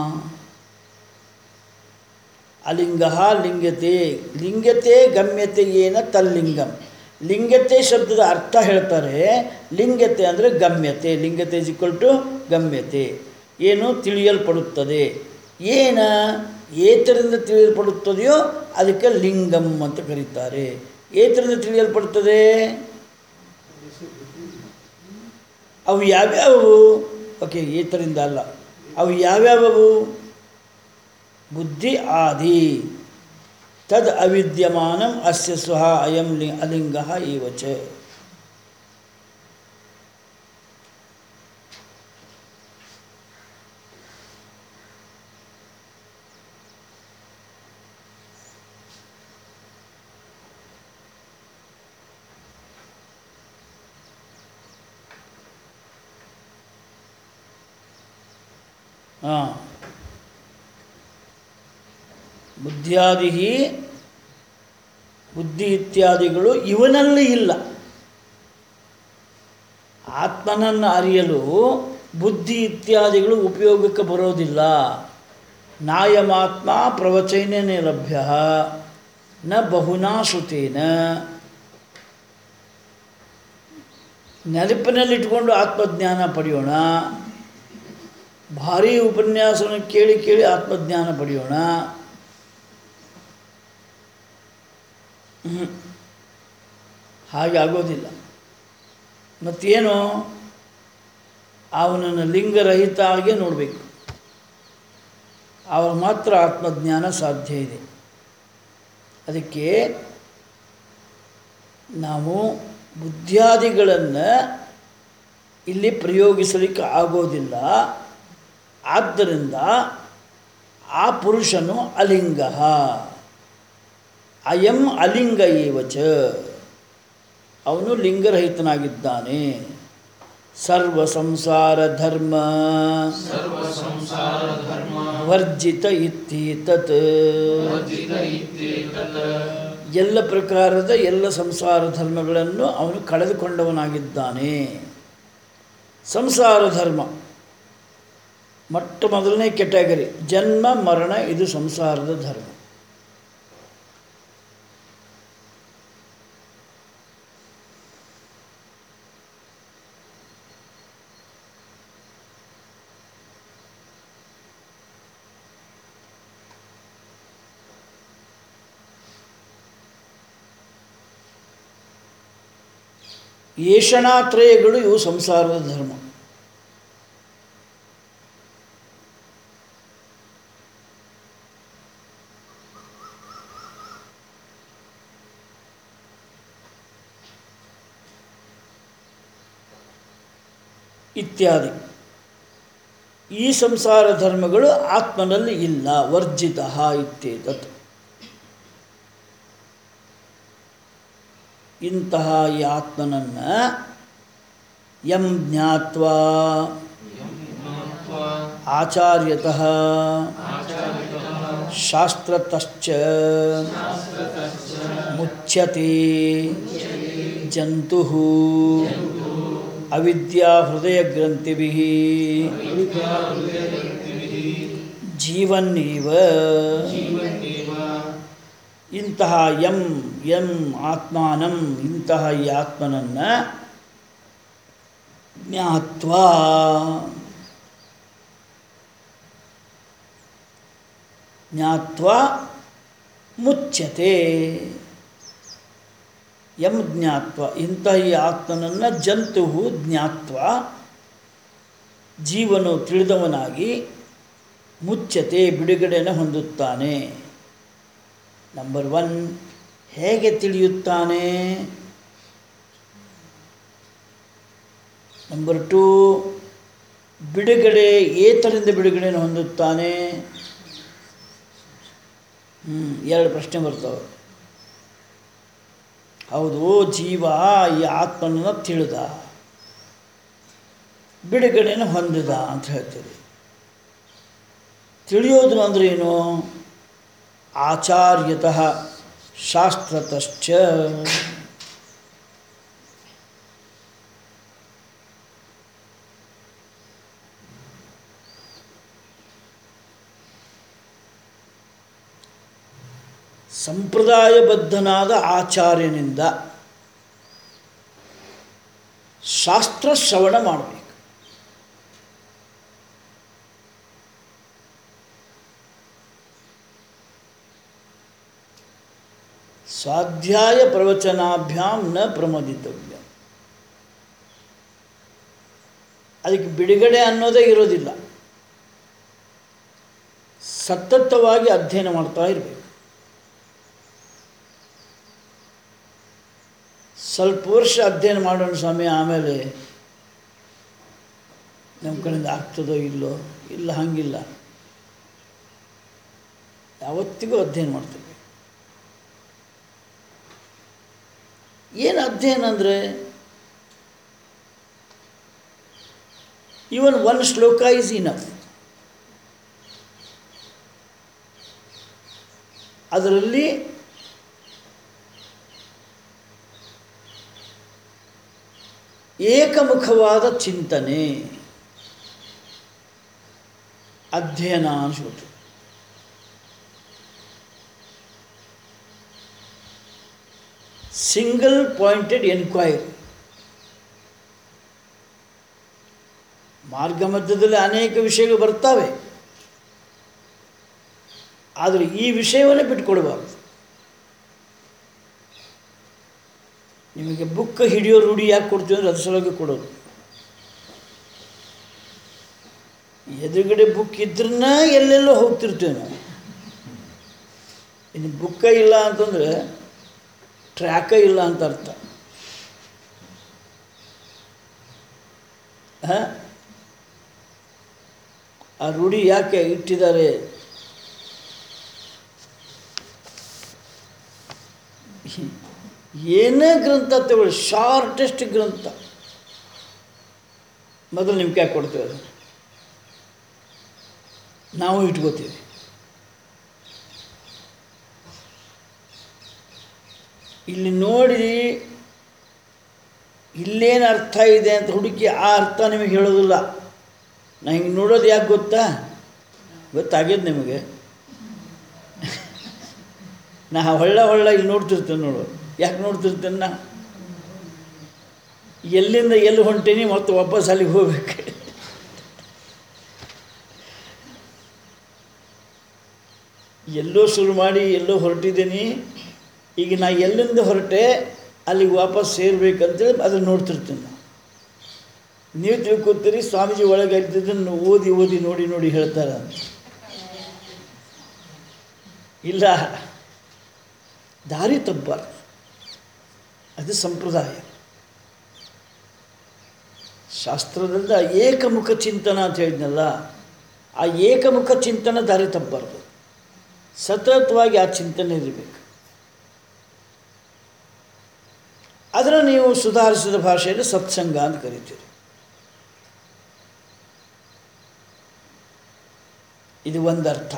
ಅಲಿಂಗ ಲಿಂಗತೆ ಲಿಂಗತೆ ಗಮ್ಯತೆ ಏನ ತಲ್ಲಿಂಗಂ ಲಿಂಗತೆ ಶಬ್ದದ ಅರ್ಥ ಹೇಳ್ತಾರೆ ಲಿಂಗತೆ ಅಂದರೆ ಗಮ್ಯತೆ ಲಿಂಗತೆ ಇಸ್ ಈಕ್ವಲ್ ಟು ಗಮ್ಯತೆ ಏನು ತಿಳಿಯಲ್ಪಡುತ್ತದೆ ಏನ ಏತರಿಂದ ತಿಳಿಯಲ್ಪಡುತ್ತದೆಯೋ ಅದಕ್ಕೆ ಲಿಂಗಂ ಅಂತ ಕರೀತಾರೆ ಏತರಿಂದ ತಿಳಿಯಲ್ಪಡುತ್ತದೆ ಅವು ಯಾವ್ಯಾವು ಓಕೆ ಏತರಿಂದ ಅಲ್ಲ ಅವು ಯಾವ್ಯಾವವು ಬುದ್ಧಿ ಆದಿ ತದ್ ಅವಿದ್ಯಮಾನಂ ಅಸ್ಯ ಸ್ವಹ ಅಯಂ ಲಿ ಅಲಿಂಗ ಇವ ಚ ಹಾಂ ಬುದ್ಧಿಯಾದಿ ಬುದ್ಧಿ ಇತ್ಯಾದಿಗಳು ಇವನಲ್ಲಿ ಇಲ್ಲ ಆತ್ಮನನ್ನು ಅರಿಯಲು ಬುದ್ಧಿ ಇತ್ಯಾದಿಗಳು ಉಪಯೋಗಕ್ಕೆ ಬರೋದಿಲ್ಲ ನಾಯಮಾತ್ಮ ಪ್ರವಚನೇನ ಲಭ್ಯ ನ ಬಹುನಾ ಶ್ರುತೇನ ನೆನಪಿನಲ್ಲಿಟ್ಕೊಂಡು ಆತ್ಮಜ್ಞಾನ ಪಡೆಯೋಣ ಭಾರೀ ಉಪನ್ಯಾಸವನ್ನು ಕೇಳಿ ಕೇಳಿ ಆತ್ಮಜ್ಞಾನ ಪಡೆಯೋಣ ಹ್ಮ್. ಹಾಗೆ ಆಗೋದಿಲ್ಲ ಮತ್ತೇನು ಅವನನ್ನು ಲಿಂಗರಹಿತ ಆಗಿ ನೋಡಬೇಕು ಆವಾಗ ಮಾತ್ರ ಆತ್ಮಜ್ಞಾನ ಸಾಧ್ಯ ಇದೆ ಅದಕ್ಕೆ ನಾವು ಬುದ್ಧಿಯಾದಿಗಳನ್ನು ಇಲ್ಲಿ ಪ್ರಯೋಗಿಸಲಿಕ್ಕೆ ಆಗೋದಿಲ್ಲ ಆದ್ದರಿಂದ ಆ ಪುರುಷನು ಅಲಿಂಗ ಅಯಂ ಅಲಿಂಗ ಏವಚ ಅವನು ಲಿಂಗರಹಿತನಾಗಿದ್ದಾನೆ ಸರ್ವ ಸಂಸಾರ ಧರ್ಮ ಸರ್ವ ಸಂಸಾರ ಧರ್ಮ ವರ್ಜಿತ ಇತ್ತೀತತ್ ವರ್ಜಿತ ಇತ್ಯೇತತ್ ಎಲ್ಲ ಪ್ರಕಾರದ ಎಲ್ಲ ಸಂಸಾರ ಧರ್ಮಗಳನ್ನು ಅವನು ಕಳೆದುಕೊಂಡವನಾಗಿದ್ದಾನೆ ಸಂಸಾರ ಧರ್ಮ ಮೊಟ್ಟ ಮೊದಲನೇ ಕೆಟಗರಿ ಜನ್ಮ ಮರಣ ಇದು ಸಂಸಾರದ ಧರ್ಮ ಏಷಣಾತ್ರಯಗಳು ಇವು ಸಂಸಾರದ ಧರ್ಮ ಇತ್ಯಾದಿ ಈ ಸಂಸಾರ ಧರ್ಮಗಳು ಆತ್ಮನಲ್ಲಿ ಇಲ್ಲ ವರ್ಜಿತ ಇತ್ಯೇತತ್ ಇಂತಹ ಈ ಆತ್ಮನನ್ನು ಯಂ ಜ್ಞಾತ್ವಾ ಆಚಾರ್ಯತಃ ಶಾಸ್ತ್ರತಶ್ಚ ಮುಚ್ಯತೆ ಜಂತು ಅವಿದ್ಯಾ ಹೃದಯ ಗ್ರಂಥಿಭಿ ಜೀವನ್ನೇವ ಇಂತಹ ಯಂ ಯಂ ಆತ್ಮಾನಂ ಇಂತಹ ಈ ಆತ್ಮನನ್ನು ಜ್ಞಾತ್ವಾ ಜ್ಞಾತ್ವಾ ಮುಚ್ಯತೆ ಯಂ ಜ್ಞಾತ್ವ ಇಂತಹ ಈ ಆತ್ಮನನ್ನು ಜಂತು ಜ್ಞಾತ್ವ ಜೀವನು ತಿಳಿದವನಾಗಿ ಮುಚ್ಯತೆ ಬಿಡುಗಡೆಯನ್ನು ಹೊಂದುತ್ತಾನೆ ನಂಬರ್ ಒನ್ ಹೇಗೆ ತಿಳಿಯುತ್ತಾನೆ ನಂಬರ್ ಟೂ ಬಿಡುಗಡೆ ಏತರಿಂದ ಬಿಡುಗಡೆಯನ್ನು ಹೊಂದುತ್ತಾನೆ ಹ್ಞೂ ಎರಡು ಪ್ರಶ್ನೆ ಬರ್ತವೆ ಹೌದು ಜೀವ ಈ ಆತ್ಮನನ್ನು ತಿಳಿದ ಬಿಡುಗಡೆಯನ್ನು ಹೊಂದಿದ ಅಂತ ಹೇಳ್ತೀರಿ ತಿಳಿಯೋದು ಅಂದ್ರೆ ಏನು ಆಚಾರ್ಯತಃ ಶಾಸ್ತ್ರತಶ್ಚ ಸಂಪ್ರದಾಯಬದ್ಧನಾದ ಆಚಾರ್ಯನಿಂದ ಶಾಸ್ತ್ರ ಶ್ರವಣ ಮಾಡಬೇಕು ಸ್ವಾಧ್ಯಾಯ ಪ್ರವಚನಾಭ್ಯಾಂ ನ ಪ್ರಮದಿತವ್ಯ ಅದಕ್ಕೆ ಬಿಡುಗಡೆ ಅನ್ನೋದೇ ಇರೋದಿಲ್ಲ ಸತತವಾಗಿ ಅಧ್ಯಯನ ಮಾಡ್ತಾ ಇರಬೇಕು ಸ್ವಲ್ಪ ವರ್ಷ ಅಧ್ಯಯನ ಮಾಡೋಣ ಸ್ವಾಮಿ ಆಮೇಲೆ ನಮ್ಮ ಕಡೆಯಿಂದ ಆಗ್ತದೋ ಇಲ್ಲೋ ಇಲ್ಲ ಹಂಗಿಲ್ಲ ಯಾವತ್ತಿಗೂ ಅಧ್ಯಯನ ಮಾಡ್ತೀವಿ ಏನು ಅಧ್ಯಯನ ಅಂದರೆ ಇವನ್ ಒನ್ ಶ್ಲೋಕ ಈಸ್ ಇನಫ್ ಅದರಲ್ಲಿ ಏಕಮುಖವಾದ ಚಿಂತನೆ ಅಧ್ಯಯನ ಅನಿಸ್ಬಿಟ್ಟು ಸಿಂಗಲ್ ಪಾಯಿಂಟೆಡ್ ಎನ್ಕ್ವೈರಿ ಮಾರ್ಗ ಮಧ್ಯದಲ್ಲಿ ಅನೇಕ ವಿಷಯಗಳು ಬರ್ತವೆ ಆದರೆ ಈ ವಿಷಯವನ್ನೇ ಬಿಟ್ಕೊಡಬಾರ್ದು ನಿಮಗೆ ಬುಕ್ ಹಿಡಿಯೋ ರೂಢಿ ಯಾಕೆ ಕೊಡ್ತೀವಿ ಅಂದರೆ ಅದ್ರ ಸಲುವಾಗಿ ಕೊಡೋದು ಎದುರುಗಡೆ ಬುಕ್ ಇದ್ರನ್ನ ಎಲ್ಲೆಲ್ಲೋ ಹೋಗ್ತಿರ್ತೀವಿ ನಾವು ಇನ್ನು ಬುಕ್ಕ ಇಲ್ಲ ಅಂತಂದರೆ ಟ್ರ್ಯಾಕ ಇಲ್ಲ ಅಂತ ಅರ್ಥ ಹಾಂ ಆ ರೂಢಿ ಯಾಕೆ ಇಟ್ಟಿದ್ದಾರೆ ಏನೇ ಗ್ರಂಥ ತಗೊಳ್ಳಿ ಶಾರ್ಟೆಸ್ಟ್ ಗ್ರಂಥ ಮೊದಲು ನಿಮ್ಗೆ ಯಾಕೆ ಕೊಡ್ತೇವೆ ಅದು ನಾವು ಇಟ್ಕೋತೀವಿ ಇಲ್ಲಿ ನೋಡಿ ಇಲ್ಲೇನು ಅರ್ಥ ಇದೆ ಅಂತ ಹುಡುಕಿ ಆ ಅರ್ಥ ನಿಮಗೆ ಹೇಳೋದಿಲ್ಲ ನಾ ಹಿಂಗೆ ನೋಡೋದು ಯಾಕೆ ಗೊತ್ತಾ ಗೊತ್ತಾಗ್ಯದ ನಿಮಗೆ ನಾ ಹೊಳ್ಳ ಹೊಳ್ಳ ಇಲ್ಲಿ ನೋಡ್ತಿರ್ತೇನೆ ನೋಡು ಯಾಕೆ ನೋಡ್ತಿರ್ತೇನೆ ನಾ ಎಲ್ಲಿಂದ ಎಲ್ಲಿ ಹೊಂಟೀನಿ ಮತ್ತು ವಾಪಸ್ ಅಲ್ಲಿಗೆ ಹೋಗ್ಬೇಕು ಎಲ್ಲೋ ಶುರು ಮಾಡಿ ಎಲ್ಲೋ ಹೊರಟಿದ್ದೀನಿ ಈಗ ನಾ ಎಲ್ಲಿಂದ ಹೊರಟೆ ಅಲ್ಲಿಗೆ ವಾಪಸ್ ಸೇರ್ಬೇಕಂತೇಳಿ ಅದನ್ನು ನೋಡ್ತಿರ್ತೀನಿ ನಾನು ನೀವು ತಿಳ್ಕೊತೀರಿ ಸ್ವಾಮೀಜಿ ಒಳಗೆ ಇದ್ದಿದ್ದನ್ನು ಓದಿ ಓದಿ ನೋಡಿ ನೋಡಿ ಹೇಳ್ತಾರೆ ಅಂತ ಇಲ್ಲ ದಾರಿ ತಪ್ಪಬಾರ್ದು ಅದು ಸಂಪ್ರದಾಯ ಶಾಸ್ತ್ರದಿಂದ ಏಕಮುಖ ಚಿಂತನ ಅಂತ ಹೇಳಿದ್ನಲ್ಲ ಆ ಏಕಮುಖ ಚಿಂತನ ದಾರಿ ತಪ್ಪಬಾರ್ದು ಸತತವಾಗಿ ಆ ಚಿಂತನೆ ಇರಬೇಕು ಅದನ್ನು ನೀವು ಸುಧಾರಿಸಿದ ಭಾಷೆಯಲ್ಲಿ ಸತ್ಸಂಗ ಅಂತ ಕರಿತೀರಿ ಇದು ಒಂದರ್ಥ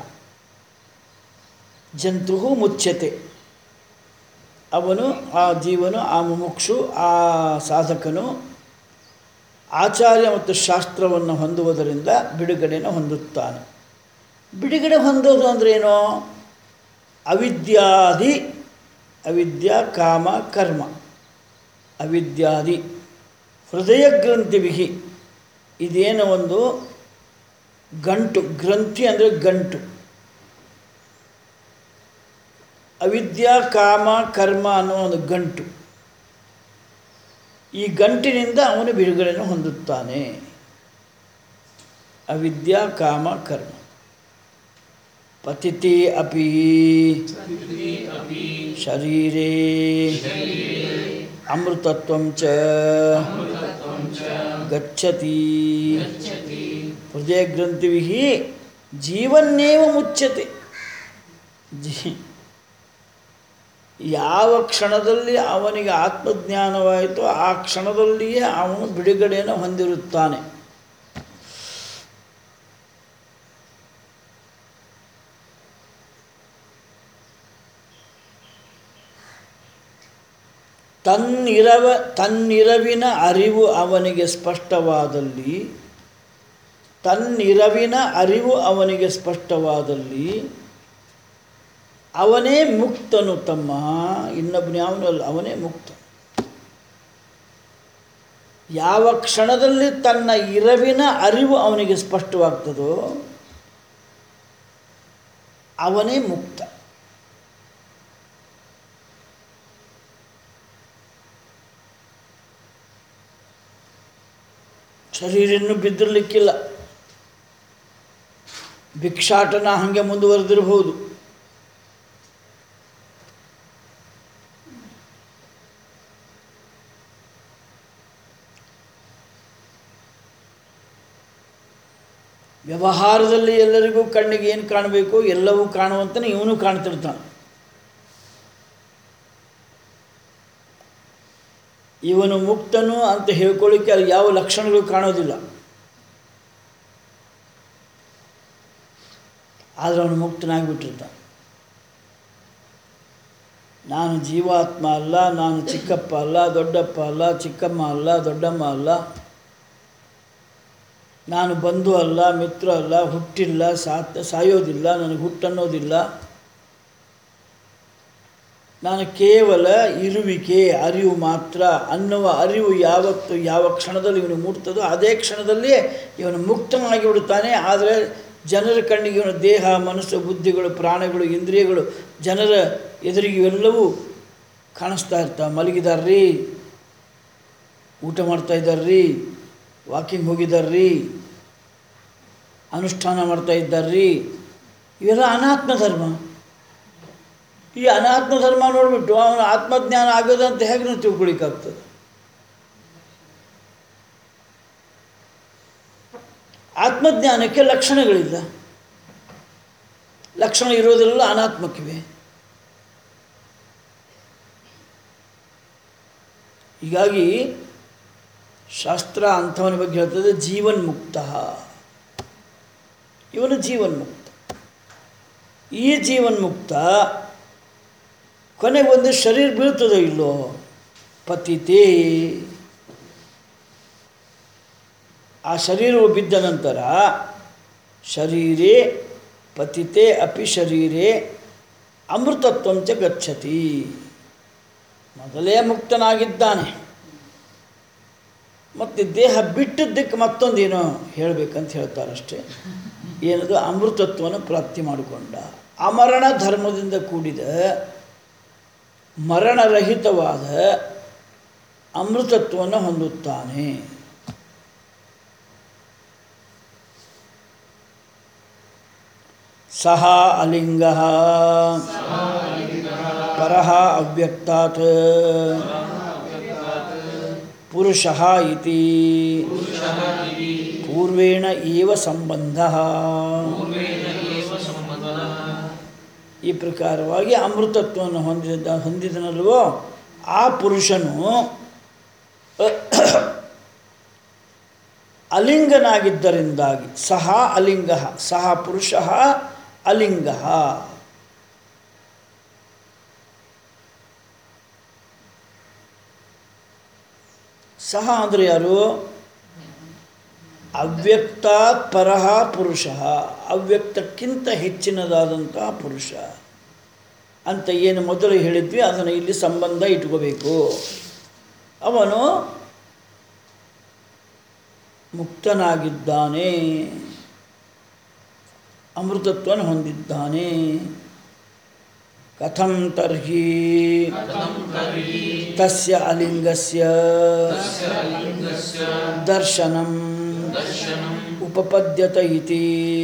ಜಂತು ಮುಚ್ಯತೆ ಅವನು ಆ ಜೀವನು ಆ ಮುಮುಕ್ಷು ಆ ಸಾಧಕನು ಆಚಾರ್ಯ ಮತ್ತು ಶಾಸ್ತ್ರವನ್ನು ಹೊಂದುವುದರಿಂದ ಬಿಡುಗಡೆಯನ್ನು ಹೊಂದುತ್ತಾನೆ ಬಿಡುಗಡೆ ಹೊಂದೋದು ಅಂದ್ರೇನು ಅವಿದ್ಯಾದಿ ಅವಿದ್ಯಾ ಕಾಮ ಕರ್ಮ ಅವಿದ್ಯಾದಿ ಹೃದಯ ಗ್ರಂಥಿವಿಹಿ ಇದೇನೋ ಒಂದು ಗಂಟು ಗ್ರಂಥಿ ಅಂದರೆ ಗಂಟು ಅವಿದ್ಯಾ ಕಾಮ ಕರ್ಮ ಅನ್ನೋ ಒಂದು ಗಂಟು ಈ ಗಂಟಿನಿಂದ ಅವನು ಬಿಡುಗಡೆಯನ್ನು ಹೊಂದುತ್ತಾನೆ ಅವಿದ್ಯಾ ಕಾಮ ಕರ್ಮ ಪತಿತಿ ಅಪಿ ಶರೀರೇ ಅಮೃತತ್ವಂ ಚ ಗಚ್ಚತಿ ಹೃದಯ ಗ್ರಂಥಿವಿಃ ಜೀವನ್ನೇವ ಮುಚ್ಚತೆ ಜೀ ಯಾವ ಕ್ಷಣದಲ್ಲಿ ಅವನಿಗೆ ಆತ್ಮಜ್ಞಾನವಾಯಿತೋ ಆ ಕ್ಷಣದಲ್ಲಿಯೇ ಅವನು ಬಿಡುಗಡೆಯನ್ನು ಹೊಂದಿರುತ್ತಾನೆ ತನ್ನಿರವ ತನ್ನಿರವಿನ ಅರಿವು ಅವನಿಗೆ ಸ್ಪಷ್ಟವಾದಲ್ಲಿ ತನ್ನಿರವಿನ ಅರಿವು ಅವನಿಗೆ ಸ್ಪಷ್ಟವಾದಲ್ಲಿ ಅವನೇ ಮುಕ್ತನು ತಮ್ಮ ಇನ್ನೊಬ್ಬನು ಯಾವನು ಅಲ್ಲ ಅವನೇ ಮುಕ್ತ ಯಾವ ಕ್ಷಣದಲ್ಲಿ ತನ್ನ ಇರವಿನ ಅರಿವು ಅವನಿಗೆ ಸ್ಪಷ್ಟವಾಗ್ತದೋ ಅವನೇ ಮುಕ್ತ ಶರೀರ ಇನ್ನೂ ಬಿದ್ದಿರಲಿಕ್ಕಿಲ್ಲ ಭಿಕ್ಷಾಟನ ಹಾಗೆ ಮುಂದುವರೆದಿರಬಹುದು ವ್ಯವಹಾರದಲ್ಲಿ ಎಲ್ಲರಿಗೂ ಕಣ್ಣಿಗೆ ಏನು ಕಾಣಬೇಕು ಎಲ್ಲವೂ ಕಾಣುವಂತನೇ ಇವನು ಕಾಣ್ತಿರ್ತಾನೆ ಇವನು ಮುಕ್ತನು ಅಂತ ಹೇಳ್ಕೊಳ್ಳಿಕ್ಕೆ ಅಲ್ಲಿ ಯಾವ ಲಕ್ಷಣಗಳು ಕಾಣೋದಿಲ್ಲ ಆದರೆ ಅವನು ಮುಕ್ತನಾಗಿಬಿಟ್ಟಿರ್ತಾನೆ ನಾನು ಜೀವಾತ್ಮ ಅಲ್ಲ ನಾನು ಚಿಕ್ಕಪ್ಪ ಅಲ್ಲ ದೊಡ್ಡಪ್ಪ ಅಲ್ಲ ಚಿಕ್ಕಮ್ಮ ಅಲ್ಲ ದೊಡ್ಡಮ್ಮ ಅಲ್ಲ ನಾನು ಬಂಧು ಅಲ್ಲ ಮಿತ್ರ ಅಲ್ಲ ಹುಟ್ಟಿಲ್ಲ ಸಾತ್ ಸಾಯೋದಿಲ್ಲ ನನಗೆ ಹುಟ್ಟನ್ನೋದಿಲ್ಲ ನಾನು ಕೇವಲ ಇರುವಿಕೆ ಅರಿವು ಮಾತ್ರ ಅನ್ನುವ ಅರಿವು ಯಾವತ್ತು ಯಾವ ಕ್ಷಣದಲ್ಲಿ ಇವನು ಮೂಡ್ತದೋ ಅದೇ ಕ್ಷಣದಲ್ಲಿ ಇವನು ಮುಕ್ತನಾಗಿ ಬಿಡುತ್ತಾನೆ ಆದರೆ ಜನರ ಕಣ್ಣಿಗೆ ಇವನ ದೇಹ ಮನಸ್ಸು ಬುದ್ಧಿಗಳು ಪ್ರಾಣಗಳು ಇಂದ್ರಿಯಗಳು ಜನರ ಎದುರಿಗೆ ಇವೆಲ್ಲವೂ ಕಾಣಿಸ್ತಾ ಇರ್ತಾವೆ ಮಲಗಿದಾರ್ರಿ ಊಟ ಮಾಡ್ತಾ ಇದ್ದಾರ್ರಿ ವಾಕಿಂಗ್ ಹೋಗಿದ್ದಾರ್ರಿ ಅನುಷ್ಠಾನ ಮಾಡ್ತಾ ಇದ್ದಾರ್ರಿ ಇವೆಲ್ಲ ಅನಾತ್ಮ ಧರ್ಮ ಈ ಅನಾತ್ಮ ಧರ್ಮ ನೋಡಿಬಿಟ್ಟು ಅವನು ಆತ್ಮಜ್ಞಾನ ಆಗೋದಂತ ಹೇಗೆ ನಾವು ತಿಳ್ಕೊಳಿಕ್ಕಾಗ್ತದೆ ಆತ್ಮಜ್ಞಾನಕ್ಕೆ ಲಕ್ಷಣಗಳಿಲ್ಲ ಲಕ್ಷಣ ಇರೋದೆಲ್ಲ ಅನಾತ್ಮಕ್ಕಿವೆ ಹೀಗಾಗಿ ಶಾಸ್ತ್ರ ಅಂಥವನ ಬಗ್ಗೆ ಹೇಳ್ತದೆ ಜೀವನ್ಮುಕ್ತ ಇವನು ಜೀವನ್ಮುಕ್ತ ಈ ಜೀವನ್ಮುಕ್ತ ಕೊನೆಗೆ ಒಂದು ಶರೀರ ಬೀಳ್ತದೋ ಇಲ್ಲೋ ಪತಿತೇ ಆ ಶರೀರವು ಬಿದ್ದ ನಂತರ ಶರೀರೇ ಪತಿತೆ ಅಪಿ ಶರೀರೇ ಅಮೃತತ್ವಂಚ ಗಚ್ಚತಿ ಮೊದಲೇ ಮುಕ್ತನಾಗಿದ್ದಾನೆ ಮತ್ತು ದೇಹ ಬಿಟ್ಟದ್ದಕ್ಕೆ ಮತ್ತೊಂದೇನೋ ಹೇಳಬೇಕಂತ ಹೇಳ್ತಾರಷ್ಟೇ ಏನದು ಅಮೃತತ್ವವನ್ನು ಪ್ರಾಪ್ತಿ ಮಾಡಿಕೊಂಡ ಅಮರಣ ಧರ್ಮದಿಂದ ಕೂಡಿದ ಮರಣರಹಿತವಾದ ಅಮೃತತ್ವವನ್ನು ಹೊಂದುತ್ತಾನೆ ಸಹ ಅಲಿಂಗ ಪರಃ ಅವ್ಯಕ್ತಾತ್ ಪುರುಷಃ ಇತಿ ಪೂರ್ವೇಣ ಏವ ಸಂಬಂಧ ಈ ಪ್ರಕಾರವಾಗಿ ಅಮೃತತ್ವವನ್ನು ಹೊಂದಿದ ಹೊಂದಿದನಲ್ವೋ ಆ ಪುರುಷನು ಅಲಿಂಗನಾಗಿದ್ದರಿಂದಾಗಿ ಸಹ ಅಲಿಂಗ ಸಹ ಪುರುಷ ಅಲಿಂಗ ಸಹ ಅಂದರೆ ಯಾರು ಅವ್ಯಕ್ತಾತ್ ಪರಃ ಪುರುಷ ಅವ್ಯಕ್ತಕ್ಕಿಂತ ಹೆಚ್ಚಿನದಾದಂತಹ ಪುರುಷ ಅಂತ ಏನು ಮೊದಲು ಹೇಳಿದ್ವಿ ಅದನ್ನು ಇಲ್ಲಿ ಸಂಬಂಧ ಇಟ್ಕೋಬೇಕು ಅವನು ಮುಕ್ತನಾಗಿದ್ದಾನೆ ಅಮೃತತ್ವವನ್ನು ಹೊಂದಿದ್ದಾನೆ ಕಥಂ ತರ್ಹಿ ತಸ್ಯ ಅಲಿಂಗಸ್ಯ ದರ್ಶನಂ ಉಪಪದ್ಯತ ಇತಿ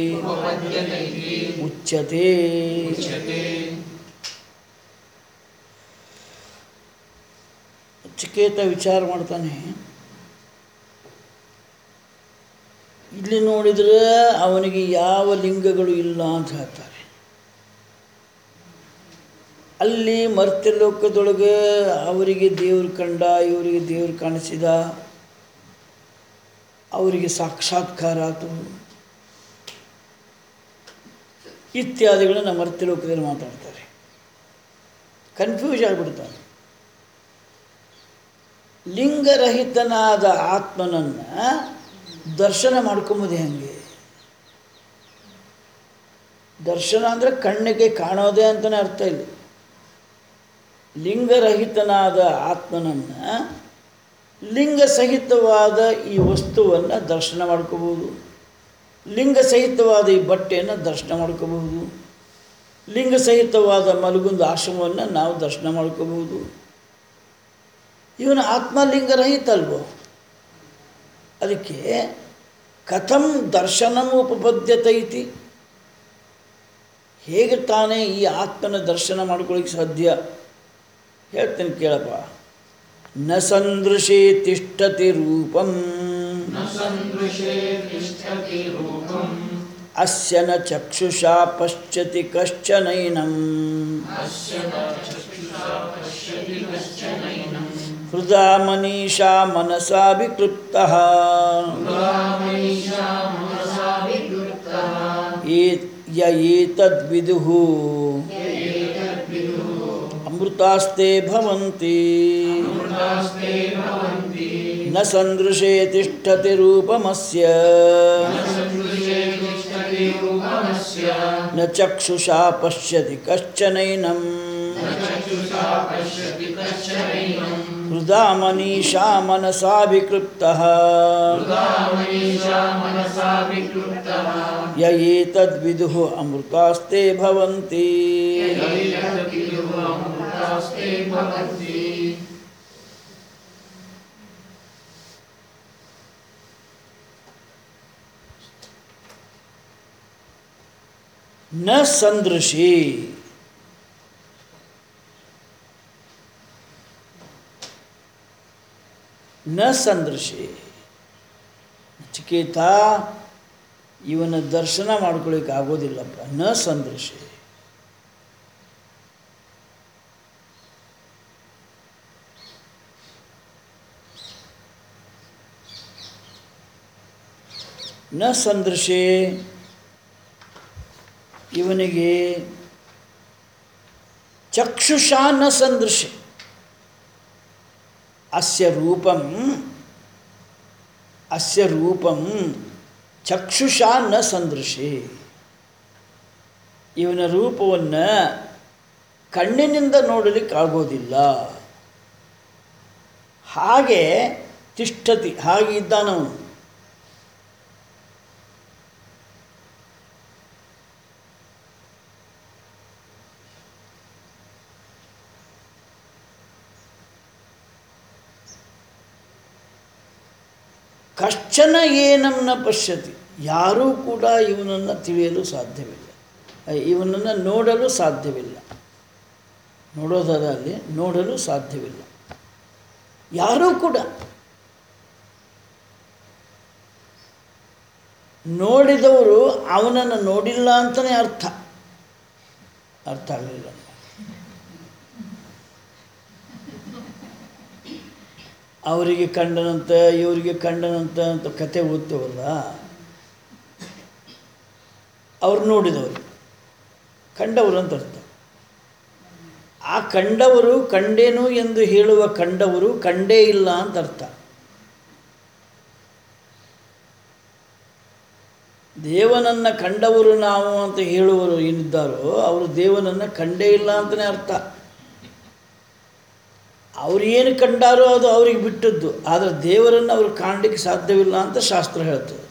ಉಚ್ಯತೆ ಚಿಕೇತ ವಿಚಾರ ಮಾಡ್ತಾನೆ ಇಲ್ಲಿ ನೋಡಿದರೆ ಅವನಿಗೆ ಯಾವ ಲಿಂಗಗಳು ಇಲ್ಲ ಅಂತ ಹೇಳ್ತಾರೆ ಅಲ್ಲಿ ಮರ್ತ್ಯಲೋಕದೊಳಗೆ ಅವರಿಗೆ ದೇವ್ರು ಕಂಡ ಇವರಿಗೆ ದೇವ್ರು ಕಾಣಿಸಿದ ಅವರಿಗೆ ಸಾಕ್ಷಾತ್ಕಾರ ಆಯಿತು ಇತ್ಯಾದಿಗಳನ್ನು ಮರ್ತ್ಯಲೋಕದಲ್ಲಿ ಮಾತಾಡ್ತಾರೆ ಕನ್ಫ್ಯೂಸ್ ಆಗಿಬಿಡ್ತಾನೆ ಲಿಂಗರಹಿತನಾದ ಆತ್ಮನನ್ನು ದರ್ಶನ ಮಾಡ್ಕೊಂಬೋದು ಹೆಂಗೆ ದರ್ಶನ ಅಂದರೆ ಕಣ್ಣಿಗೆ ಕಾಣೋದೇ ಅಂತಲೇ ಅರ್ಥ ಇಲ್ಲ ಲಿಂಗರಹಿತನಾದ ಆತ್ಮನನ್ನು ಲಿಂಗ ಸಹಿತವಾದ ಈ ವಸ್ತುವನ್ನು ದರ್ಶನ ಮಾಡ್ಕೋಬೋದು ಲಿಂಗ ಸಹಿತವಾದ ಈ ಬಟ್ಟೆಯನ್ನು ದರ್ಶನ ಮಾಡ್ಕೋಬಹುದು ಲಿಂಗ ಸಹಿತವಾದ ಮಲಗುಂದು ಆಶ್ರಮವನ್ನು ನಾವು ದರ್ಶನ ಮಾಡ್ಕೋಬಹುದು ಇವನು ಆತ್ಮಲಿಂಗರಹಿತ ಅಲ್ವೋ ಅದಕ್ಕೆ ಕಥಂ ದರ್ಶನಂ ಉಪಪದ್ಯತೈತಿ ಹೇಗೆ ತಾನೇ ಈ ಆತ್ಮನ ದರ್ಶನ ಮಾಡ್ಕೊಳ್ಳಿಕ್ಕೆ ಸಾಧ್ಯ ಹೇಳ್ತೇನೆ ಕೇಳಪ್ಪ ನ ಸಂದೃಶೇ ತಿಷ್ಠತಿ ರೂಪಂ न सन्दृशे तिष्ठति रूपम् ಅಸ್ಯ ನ ಚಕ್ಷುಷಾ ಪಶ್ಯತಿ ಕಶ್ಚನೈನಂ अस्य न चक्षुषा पश्यति कश्चनैनम् ಹೃದಾ ಮನೀಷಾ ಮನಸಾ ವಿಕೃಪ್ತಃ पुरामनीषा मनसा विकृतः ಏ- ಯ ಏತದ್ವಿದುಃ ಅಮೃತಾಸ್ತೆ ಭವಂತಿ मृतास्ते भवन्ति ನ ಸಂದೃಶೇ ತಿಷ್ಠತಿ ರೂಪಮಸ್ಯ न सन्दृशे तिष्ठति रूपमस्य ನ ಚಕ್ಷುಷಾ ಪಶ್ಯತಿ ಕಶ್ಚನೈನಂ न चक्षुषा पश्यति कश्चनैनम् ಹೃದಾ ಮನೀಷಾ ಮನಸಾ ವಿಕೃಪ್ತಃ पुरामनीषा मनसा विकृतः ಯ ಏತದ್ವಿದುಃ ಅಮೃತಾಸ್ತೆ ಭವಂತಿ अमृतास्ते भवन्ति ನ ಸಂದೃಶಿ ನ ಸಂದೃಶಿ ನಚಿಕೇತ ಇವನ ದರ್ಶನ ಮಾಡ್ಕೊಳ್ಳಿಕ್ಕೆ ಆಗೋದಿಲ್ಲಪ್ಪ ನ ಸಂದೃಶಿ ನ ಸಂದೃಶಿ ಇವನಿಗೆ ಚಕ್ಷುಷಾ ನ ಸಂದೃಶೆ ಅಸ್ಯ ರೂಪಂ ಅಸ್ಯ ರೂಪಂ ಚಕ್ಷುಷಾ ನ ಸಂದೃಶೆ ಇವನ ರೂಪವನ್ನು ಕಣ್ಣಿನಿಂದ ನೋಡಲಿಕ್ಕೆ ಆಗೋದಿಲ್ಲ ಹಾಗೆ ತಿಷ್ಠತಿ ಹಾಗೆ ಇದ್ದಾನವನು ಕಶ್ಚನ ಏನಂ ನ ಪಶ್ಯತಿ ಯಾರೂ ಕೂಡ ಇವನನ್ನು ತಿಳಿಯಲು ಸಾಧ್ಯವಿಲ್ಲ ಇವನನ್ನು ನೋಡಲು ಸಾಧ್ಯವಿಲ್ಲ ನೋಡೋದರಲ್ಲಿ ನೋಡಲು ಸಾಧ್ಯವಿಲ್ಲ ಯಾರೂ ಕೂಡ ನೋಡಿದವರು ಅವನನ್ನು ನೋಡಿಲ್ಲ ಅಂತಲೇ ಅರ್ಥ ಅರ್ಥ ಆಗಲಿಲ್ಲ ಅವರಿಗೆ ಕಂಡನಂತ ಇವರಿಗೆ ಕಂಡನಂತ ಅಂತ ಕತೆ ಓದ್ತೇವಲ್ಲ ಅವ್ರು ನೋಡಿದವರು ಕಂಡವರು ಅಂತ ಅರ್ಥ ಆ ಕಂಡವರು ಕಂಡೇನು ಎಂದು ಹೇಳುವ ಕಂಡವರು ಕಂಡೇ ಇಲ್ಲ ಅಂತ ಅರ್ಥ ದೇವನನ್ನು ಕಂಡವರು ನಾವು ಅಂತ ಹೇಳುವರು ಏನಿದ್ದಾರೋ ಅವರು ದೇವನನ್ನು ಕಂಡೇ ಇಲ್ಲ ಅಂತಲೇ ಅರ್ಥ ಅವ್ರು ಏನು ಕಂಡಾರೋ ಅದು ಅವ್ರಿಗೆ ಬಿಟ್ಟದ್ದು ಆದರೆ ದೇವರನ್ನು ಅವ್ರು ಕಾಣಲಿಕ್ಕೆ ಸಾಧ್ಯವಿಲ್ಲ ಅಂತ ಶಾಸ್ತ್ರ ಹೇಳ್ತದೆ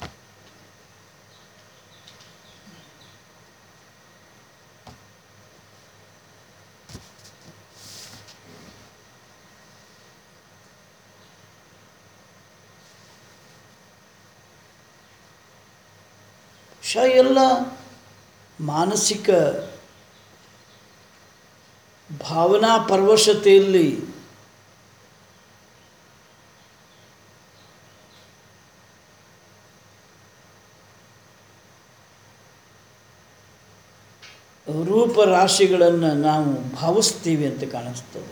ಶ ಎಲ್ಲ ಮಾನಸಿಕ ಭಾವನಾ ಪರವಶತೆಯಲ್ಲಿ ರೂಪರಾಶಿಗಳನ್ನು ನಾವು ಭಾವಿಸ್ತೀವಿ ಅಂತ ಕಾಣಿಸ್ತದೆ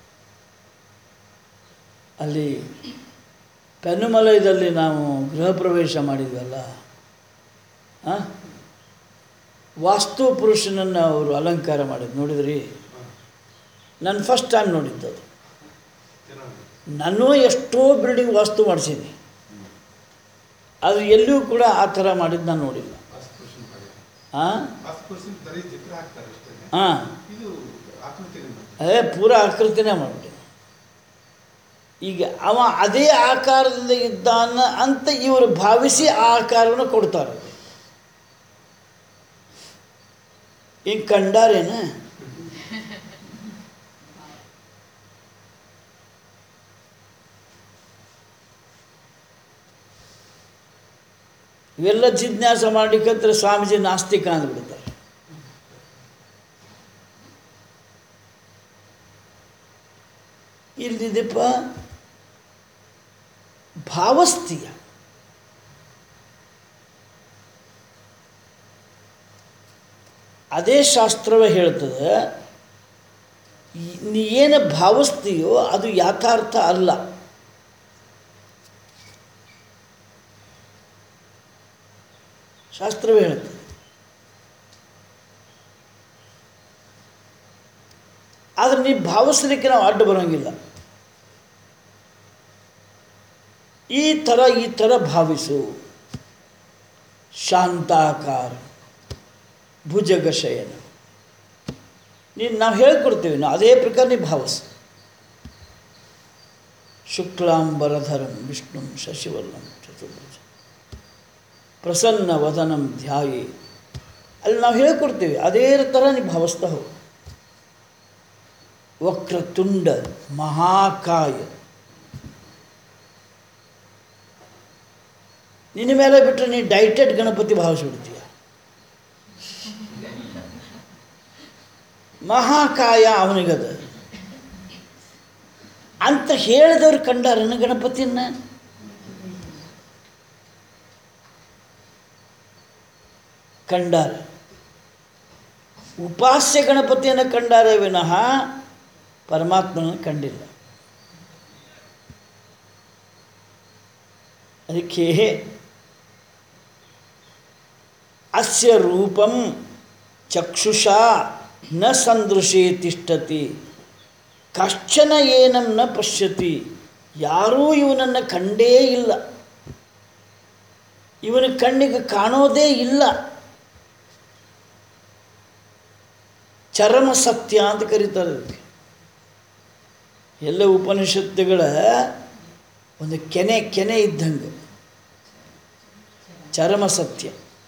ಅಲ್ಲಿ ಪೆನ್ನುಮಲಯದಲ್ಲಿ ನಾವು ಗೃಹ ಪ್ರವೇಶ ಮಾಡಿದ್ವಲ್ಲ ಆ? ವಾಸ್ತು ಪುರುಷನನ್ನು ಅವರು ಅಲಂಕಾರ ಮಾಡಿದ್ದು ನೋಡಿದ್ರಿ ನಾನು ಫಸ್ಟ್ ಟೈಮ್ ನೋಡಿದ್ದದು ನಾನು ಎಷ್ಟೋ ಬಿಲ್ಡಿಂಗ್ ವಾಸ್ತು ಮಾಡಿಸಿದ್ದೀನಿ ಅದು ಎಲ್ಲಿಯೂ ಕೂಡ ಆ ಥರ ಮಾಡಿದ್ದು ನಾನು ನೋಡಿಲ್ಲ ಹಾಂ ಹತ್ತು ಪರ್ಸೆಂಟ್ ಬರೀ ಚಿತ್ರ ಹಾಕ್ತಾರೆ ಅಷ್ಟೇ ಹಾಂ ಇದು ಆತ್ಮಹತ್ಯೆ ಮಾಡ್ತಾರೆ ಅದೇ ಪೂರ ಆಕೃತಿನೇ ಮಾಡಿಬಿಟ್ಟು ಈಗ ಅವ ಅದೇ ಆಕಾರದಿಂದ ಇದ್ದಾನ ಅಂತ ಇವರು ಭಾವಿಸಿ ಆ ಆಕಾರವನ್ನು ಕೊಡ್ತಾರೆ ಹಿಂಗೆ ಕಂಡಾರೇನ ಇವೆಲ್ಲ ಜಿಜ್ಞಾಸ ಮಾಡ್ಲಿಕ್ಕಂದ್ರೆ ಸ್ವಾಮೀಜಿ ನಾಸ್ತಿಕ ಅಂದ್ಬಿಡ್ತಾರೆ ಇಲ್ಲಿದೆಪ್ಪ ಭಾವಸ್ಥೀಯ ಅದೇ ಶಾಸ್ತ್ರವೇ ಹೇಳ್ತದೆ ಈ- ನೀ ಏನು ಭಾವಿಸ್ತೀಯೋ ಅದು ಯಥಾರ್ಥ ಅಲ್ಲ ಶಾಸ್ತ್ರವೇ ಹೇಳ್ತದೆ ಆದರೆ ನೀ ಭಾವಿಸ್ಲಿಕ್ಕೆ ನಾವು ಅಡ್ಡ ಬರೋಂಗಿಲ್ಲ ಈ ಥರ ಈ ಥರ ಭಾವಿಸು ಶಾಂತಾಕಾರ ಭುಜಗಶಯನ ನೀನು ನಾವು ಹೇಳ್ಕೊಡ್ತೀವಿ ನಾವು ಅದೇ ಪ್ರಕಾರ ನೀವು ಭಾವಿಸು ಶುಕ್ಲಾಂಬರಧರಂ ವಿಷ್ಣು ಶಶಿವರ್ಣಂ ಚತುರ್ಭುಜ ಪ್ರಸನ್ನ ವದನಂ ಧ್ಯಾಯೇ ಅಲ್ಲಿ ನಾವು ಹೇಳ್ಕೊಡ್ತೀವಿ ಅದೇ ಥರ ನೀವು ಭಾವಿಸ್ತಾ ಹೋಗು ವಕ್ರತುಂಡ ಮಹಾಕಾಯ ನಿನ್ನ ಮೇಲೆ ಬಿಟ್ಟರೆ ನೀ ಡೈಟೆಡ್ ಗಣಪತಿ ಭಾವಿಸ್ಬಿಡ್ತೀಯ ಮಹಾಕಾಯ ಅವನಿಗದ ಅಂತ ಹೇಳಿದವ್ರು ಕಂಡಾರನ ಗಣಪತಿಯನ್ನ ಕಂಡಾರ ಉಪಾಸ್ಯ ಗಣಪತಿಯನ್ನು ಕಂಡಾರೆ ವಿನಃ ಪರಮಾತ್ಮನನ್ನು ಕಂಡಿಲ್ಲ ಅದಕ್ಕೆ ಅಸ್ಯ ರೂಪಂ ಚಕ್ಷುಷಾ ನ ಸಂದೃಶೇ ತಿಷ್ಠತಿ ಕಶ್ಚನ ಏನಂ ನ ಪಶ್ಯತಿ ಯಾರೂ ಇವನನ್ನು ಕಂಡೇ ಇಲ್ಲ ಇವನ ಕಣ್ಣಿಗೆ ಕಾಣೋದೇ ಇಲ್ಲ ಚರಮ ಸತ್ಯ ಅಂತ ಕರೀತಾರೆ ಅದಕ್ಕೆ ಎಲ್ಲ ಉಪನಿಷತ್ತುಗಳ ಒಂದು ಕೆನೆ ಕೆನೆ ಇದ್ದಂಗೆ ಚರಮ ಸತ್ಯ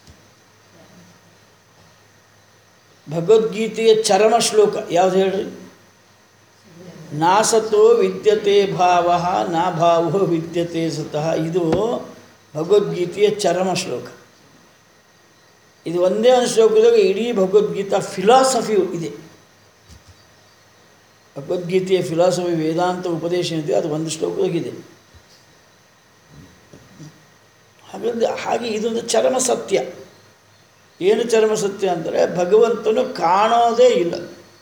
ಭಗವದ್ಗೀತೆಯ ಚರಮ ಶ್ಲೋಕ ಯಾವ್ದು ಹೇಳ್ರಿ ನಾಸತೋ ವಿದ್ಯತೆ ಭಾವ ನಾ ಭಾವೋ ವಿದ್ಯತೆ ಸತಃ ಇದು ಭಗವದ್ಗೀತೆಯ ಚರಮ ಶ್ಲೋಕ ಇದು ಒಂದೇ ಒಂದು ಶ್ಲೋಕದಾಗ ಇಡೀ ಭಗವದ್ಗೀತಾ ಫಿಲಾಸಫಿ ಇದೆ ಭಗವದ್ಗೀತೆಯ ಫಿಲಾಸಫಿ ವೇದಾಂತ ಉಪದೇಶ ಏನಿದೆ ಅದು ಒಂದು ಶ್ಲೋಕದಾಗಿದೆ ಹಾಗಾಗಿ ಹಾಗೆ ಇದೊಂದು ಚರಮ ಸತ್ಯ ಏನು ಚರಮ ಸತ್ಯ ಅಂದರೆ ಭಗವಂತನು ಕಾಣೋದೇ ಇಲ್ಲ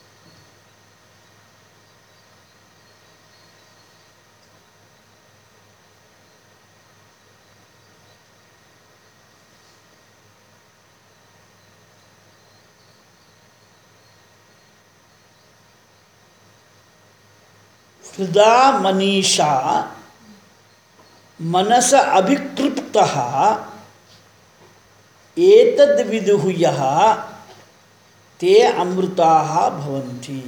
ಹೃದಾ ಮನೀಷಾ ಮನಸ ಅಭಿಕೃಪ್ತ ಏತದ್ ವಿದುಹು ಯಃ ತೇ ಅಮೃತಾ ಭವಂತಿ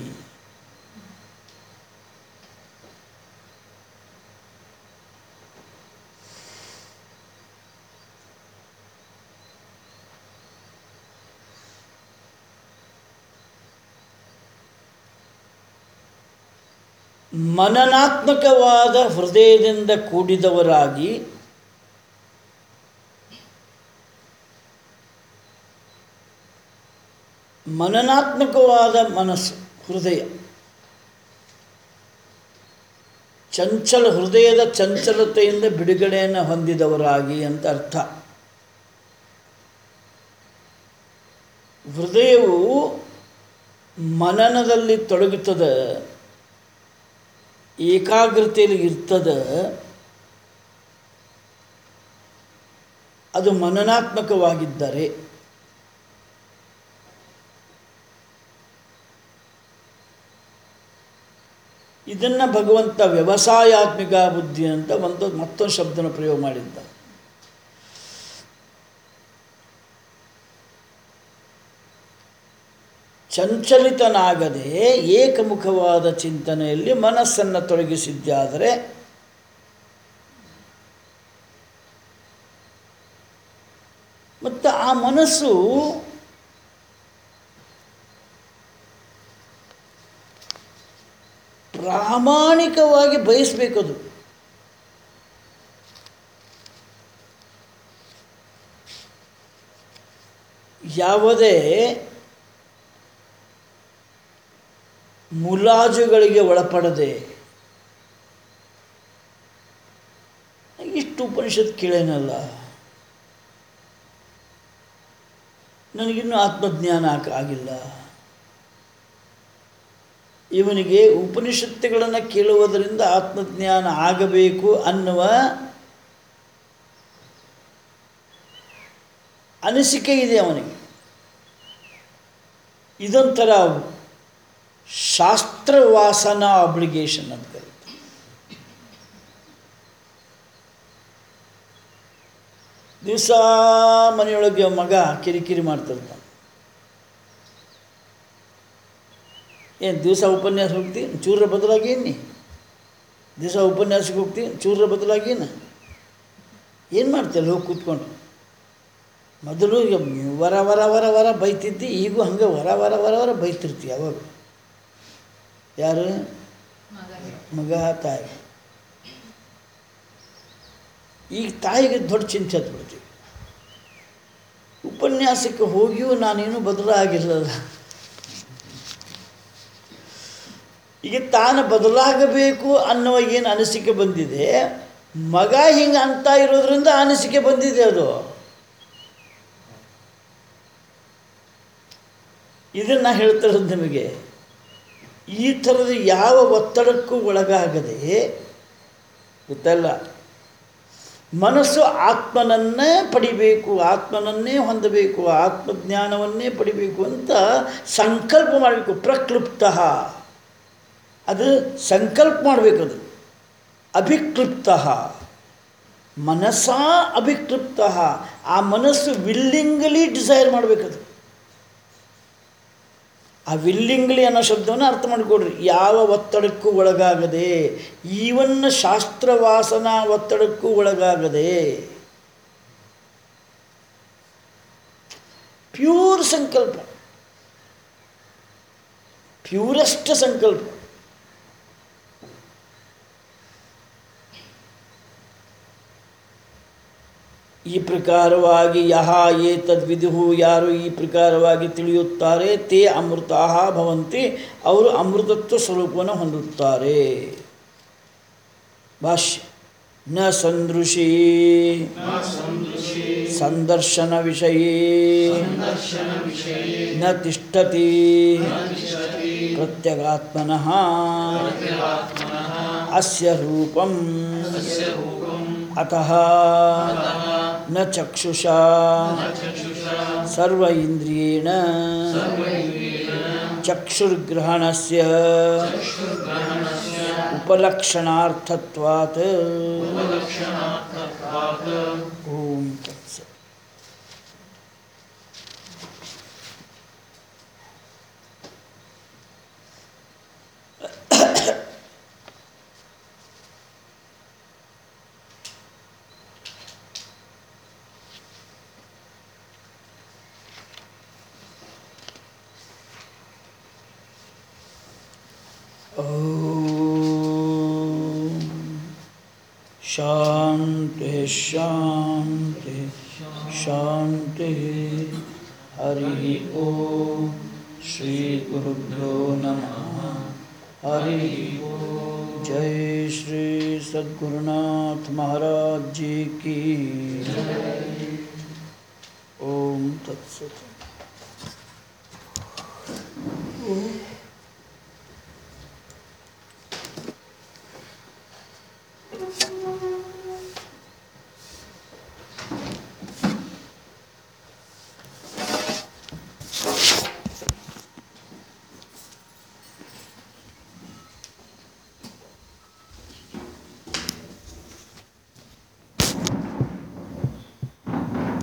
ಮನನಾತ್ಮಕವಾದ ಹೃದಯದಿಂದ ಕೂಡಿದವರಾಗಿ ಮನನಾತ್ಮಕವಾದ ಮನಸ್ಸು ಹೃದಯ ಚಂಚಲ ಹೃದಯದ ಚಂಚಲತೆಯಿಂದ ಬಿಡುಗಡೆಯನ್ನು ಹೊಂದಿದವರಾಗಿ ಅಂತ ಅರ್ಥ ಹೃದಯವು ಮನನದಲ್ಲಿ ತೊಡಗುತ್ತದೆ ಏಕಾಗ್ರತೆಯಲ್ಲಿ ಇರ್ತದೆ ಅದು ಮನನಾತ್ಮಕವಾಗಿದ್ದರೆ ಇದನ್ನು ಭಗವಂತ ವ್ಯವಸಾಯಾತ್ಮಿಕ ಬುದ್ಧಿ ಅಂತ ಒಂದು ಮತ್ತೊಂದು ಶಬ್ದನ ಪ್ರಯೋಗ ಮಾಡಿದ್ದ ಚಂಚಲಿತನಾಗದೆ ಏಕಮುಖವಾದ ಚಿಂತನೆಯಲ್ಲಿ ಮನಸ್ಸನ್ನು ತೊಡಗಿಸಿದ್ದಾದರೆ ಮತ್ತು ಆ ಮನಸ್ಸು ಪ್ರಾಮಾಣಿಕವಾಗಿ ಬಯಸಬೇಕದು ಯಾವುದೇ ಮುಲಾಜುಗಳಿಗೆ ಒಳಪಡದೆ ಇಷ್ಟು ಉಪನಿಷತ್ ಕೇಳೇನಲ್ಲ ನನಗಿನ್ನೂ ಆತ್ಮಜ್ಞಾನ ಆಗ- ಆಗಿಲ್ಲ ಇವನಿಗೆ ಉಪನಿಷತ್ತುಗಳನ್ನು ಕೇಳುವುದರಿಂದ ಆತ್ಮಜ್ಞಾನ ಆಗಬೇಕು ಅನ್ನುವ ಅನಿಸಿಕೆ ಇದೆ ಅವನಿಗೆ ಇದೊಂಥರ ಶಾಸ್ತ್ರವಾಸನ ಅಬ್ಲಿಗೇಷನ್ ಅಂತ ಕರೀತಾರೆ ದಿವಸ ಮನೆಯೊಳಗೆ ಮಗ ಕಿರಿಕಿರಿ ಮಾಡ್ತಿರ್ತಾನೆ ಏನು ದಿವಸ ಉಪನ್ಯಾಸ ಹೋಗ್ತಿ ಚೂರ ಬದಲಾಗಿ ಏನಿ ದಿವಸ ಉಪನ್ಯಾಸಕ್ಕೆ ಹೋಗ್ತಿ ಚೂರ ಬದಲಾಗಿ ಏನು ಏನು ಮಾಡ್ತೀಯಲ್ಲ ಹೋಗಿ ಕೂತ್ಕೊಂಡು ಮೊದಲು ಈಗ ವರ ವರ ವರ ವರ ಬೈತಿದ್ದಿ ಈಗೂ ಹಂಗೆ ವರ ವರ ವರ ವರ ಬೈತಿರ್ತಿ ಯಾವಾಗ ಯಾರು ಮಗ ತಾಯಿ ಈಗ ತಾಯಿಗೆ ದೊಡ್ಡ ಚಿಂತೆ ಹತ್ಬಿಡ್ತೀವಿ ಉಪನ್ಯಾಸಕ್ಕೆ ಹೋಗಿಯೂ ನಾನೇನು ಬದಲಾಗಿಲ್ಲಲ್ಲ ಈಗ ತಾನು ಬದಲಾಗಬೇಕು ಅನ್ನುವ ಏನು ಅನಿಸಿಕೆ ಬಂದಿದೆ ಮಗ ಹಿಂಗೆ ಅಂತ ಇರೋದ್ರಿಂದ ಅನಿಸಿಕೆ ಬಂದಿದೆ ಅದು ಇದನ್ನು ಹೇಳ್ತಿರೋದು ನಿಮಗೆ ಈ ಥರದ ಯಾವ ಒತ್ತಡಕ್ಕೂ ಒಳಗಾಗದೆ ಗೊತ್ತಲ್ಲ ಮನಸ್ಸು ಆತ್ಮನನ್ನೇ ಪಡಿಬೇಕು ಆತ್ಮನನ್ನೇ ಹೊಂದಬೇಕು ಆತ್ಮಜ್ಞಾನವನ್ನೇ ಪಡಿಬೇಕು ಅಂತ ಸಂಕಲ್ಪ ಮಾಡಬೇಕು ಪ್ರಕ್ಲುಪ್ತ ಅದು ಸಂಕಲ್ಪ ಮಾಡಬೇಕದು ಅಭಿಕ್ಲುಪ್ತ ಮನಸ್ಸಾ ಅಭಿಕ್ಲುಪ್ತ ಆ ಮನಸ್ಸು ವಿಲ್ಲಿಂಗಲಿ ಡಿಸೈರ್ ಮಾಡಬೇಕದು ಆ ವಿಲ್ಲಿಂಗ್ಲಿ ಅನ್ನೋ ಶಬ್ದವನ್ನು ಅರ್ಥ ಮಾಡಿಕೊಡ್ರಿ ಯಾವ ಒತ್ತಡಕ್ಕೂ ಒಳಗಾಗದೆ ಈವನ್ ಶಾಸ್ತ್ರವಾಸನ ಒತ್ತಡಕ್ಕೂ ಒಳಗಾಗದೆ ಪ್ಯೂರ್ ಸಂಕಲ್ಪ ಪ್ಯೂರೆಸ್ಟ್ ಸಂಕಲ್ಪ ಈ ಪ್ರಕಾರವಾಗಿ ಯಹ ಏತದ್ವಿದುಹು ಯಾರು ಈ ಪ್ರಕಾರವಾಗಿ ತಿಳಿಯುತ್ತಾರೆ ತೇ ಅಮೃತಾಹ ಭವಂತಿ ಅವರು ಅಮೃತತ್ವ ಸ್ವರೂಪವನ್ನು ಹೊಂದುತ್ತಾರೆ ಭಾಷ್ಯ ನ ಸಂದೃಶಿ ಸಂದರ್ಶನ ವಿಷಯೇ ನ ತಿಷ್ಠತಿ ಪ್ರತ್ಯಗಾತ್ಮನಃ ಅಸ್ಯ ರೂಪಂ ಅತಃ ನ ಚಕ್ಷುಷಾ ಸರ್ವ ಇಂದ್ರಿಯೇಣ ಚಕ್ಷುರ್ಗ್ರಹಣಸ್ಯ ಉಪಲಕ್ಷಣಾರ್ಥತ್ವಾತ್ ಓಂ ತತ್ಸತ್ ॐ शान्तिः शान्तिः शान्तिः हरिः ॐ श्रीगुरुभ्यो नमः हरिः ॐ जय श्री सद्गुरुनाथ महाराज जी की ओम तत्सत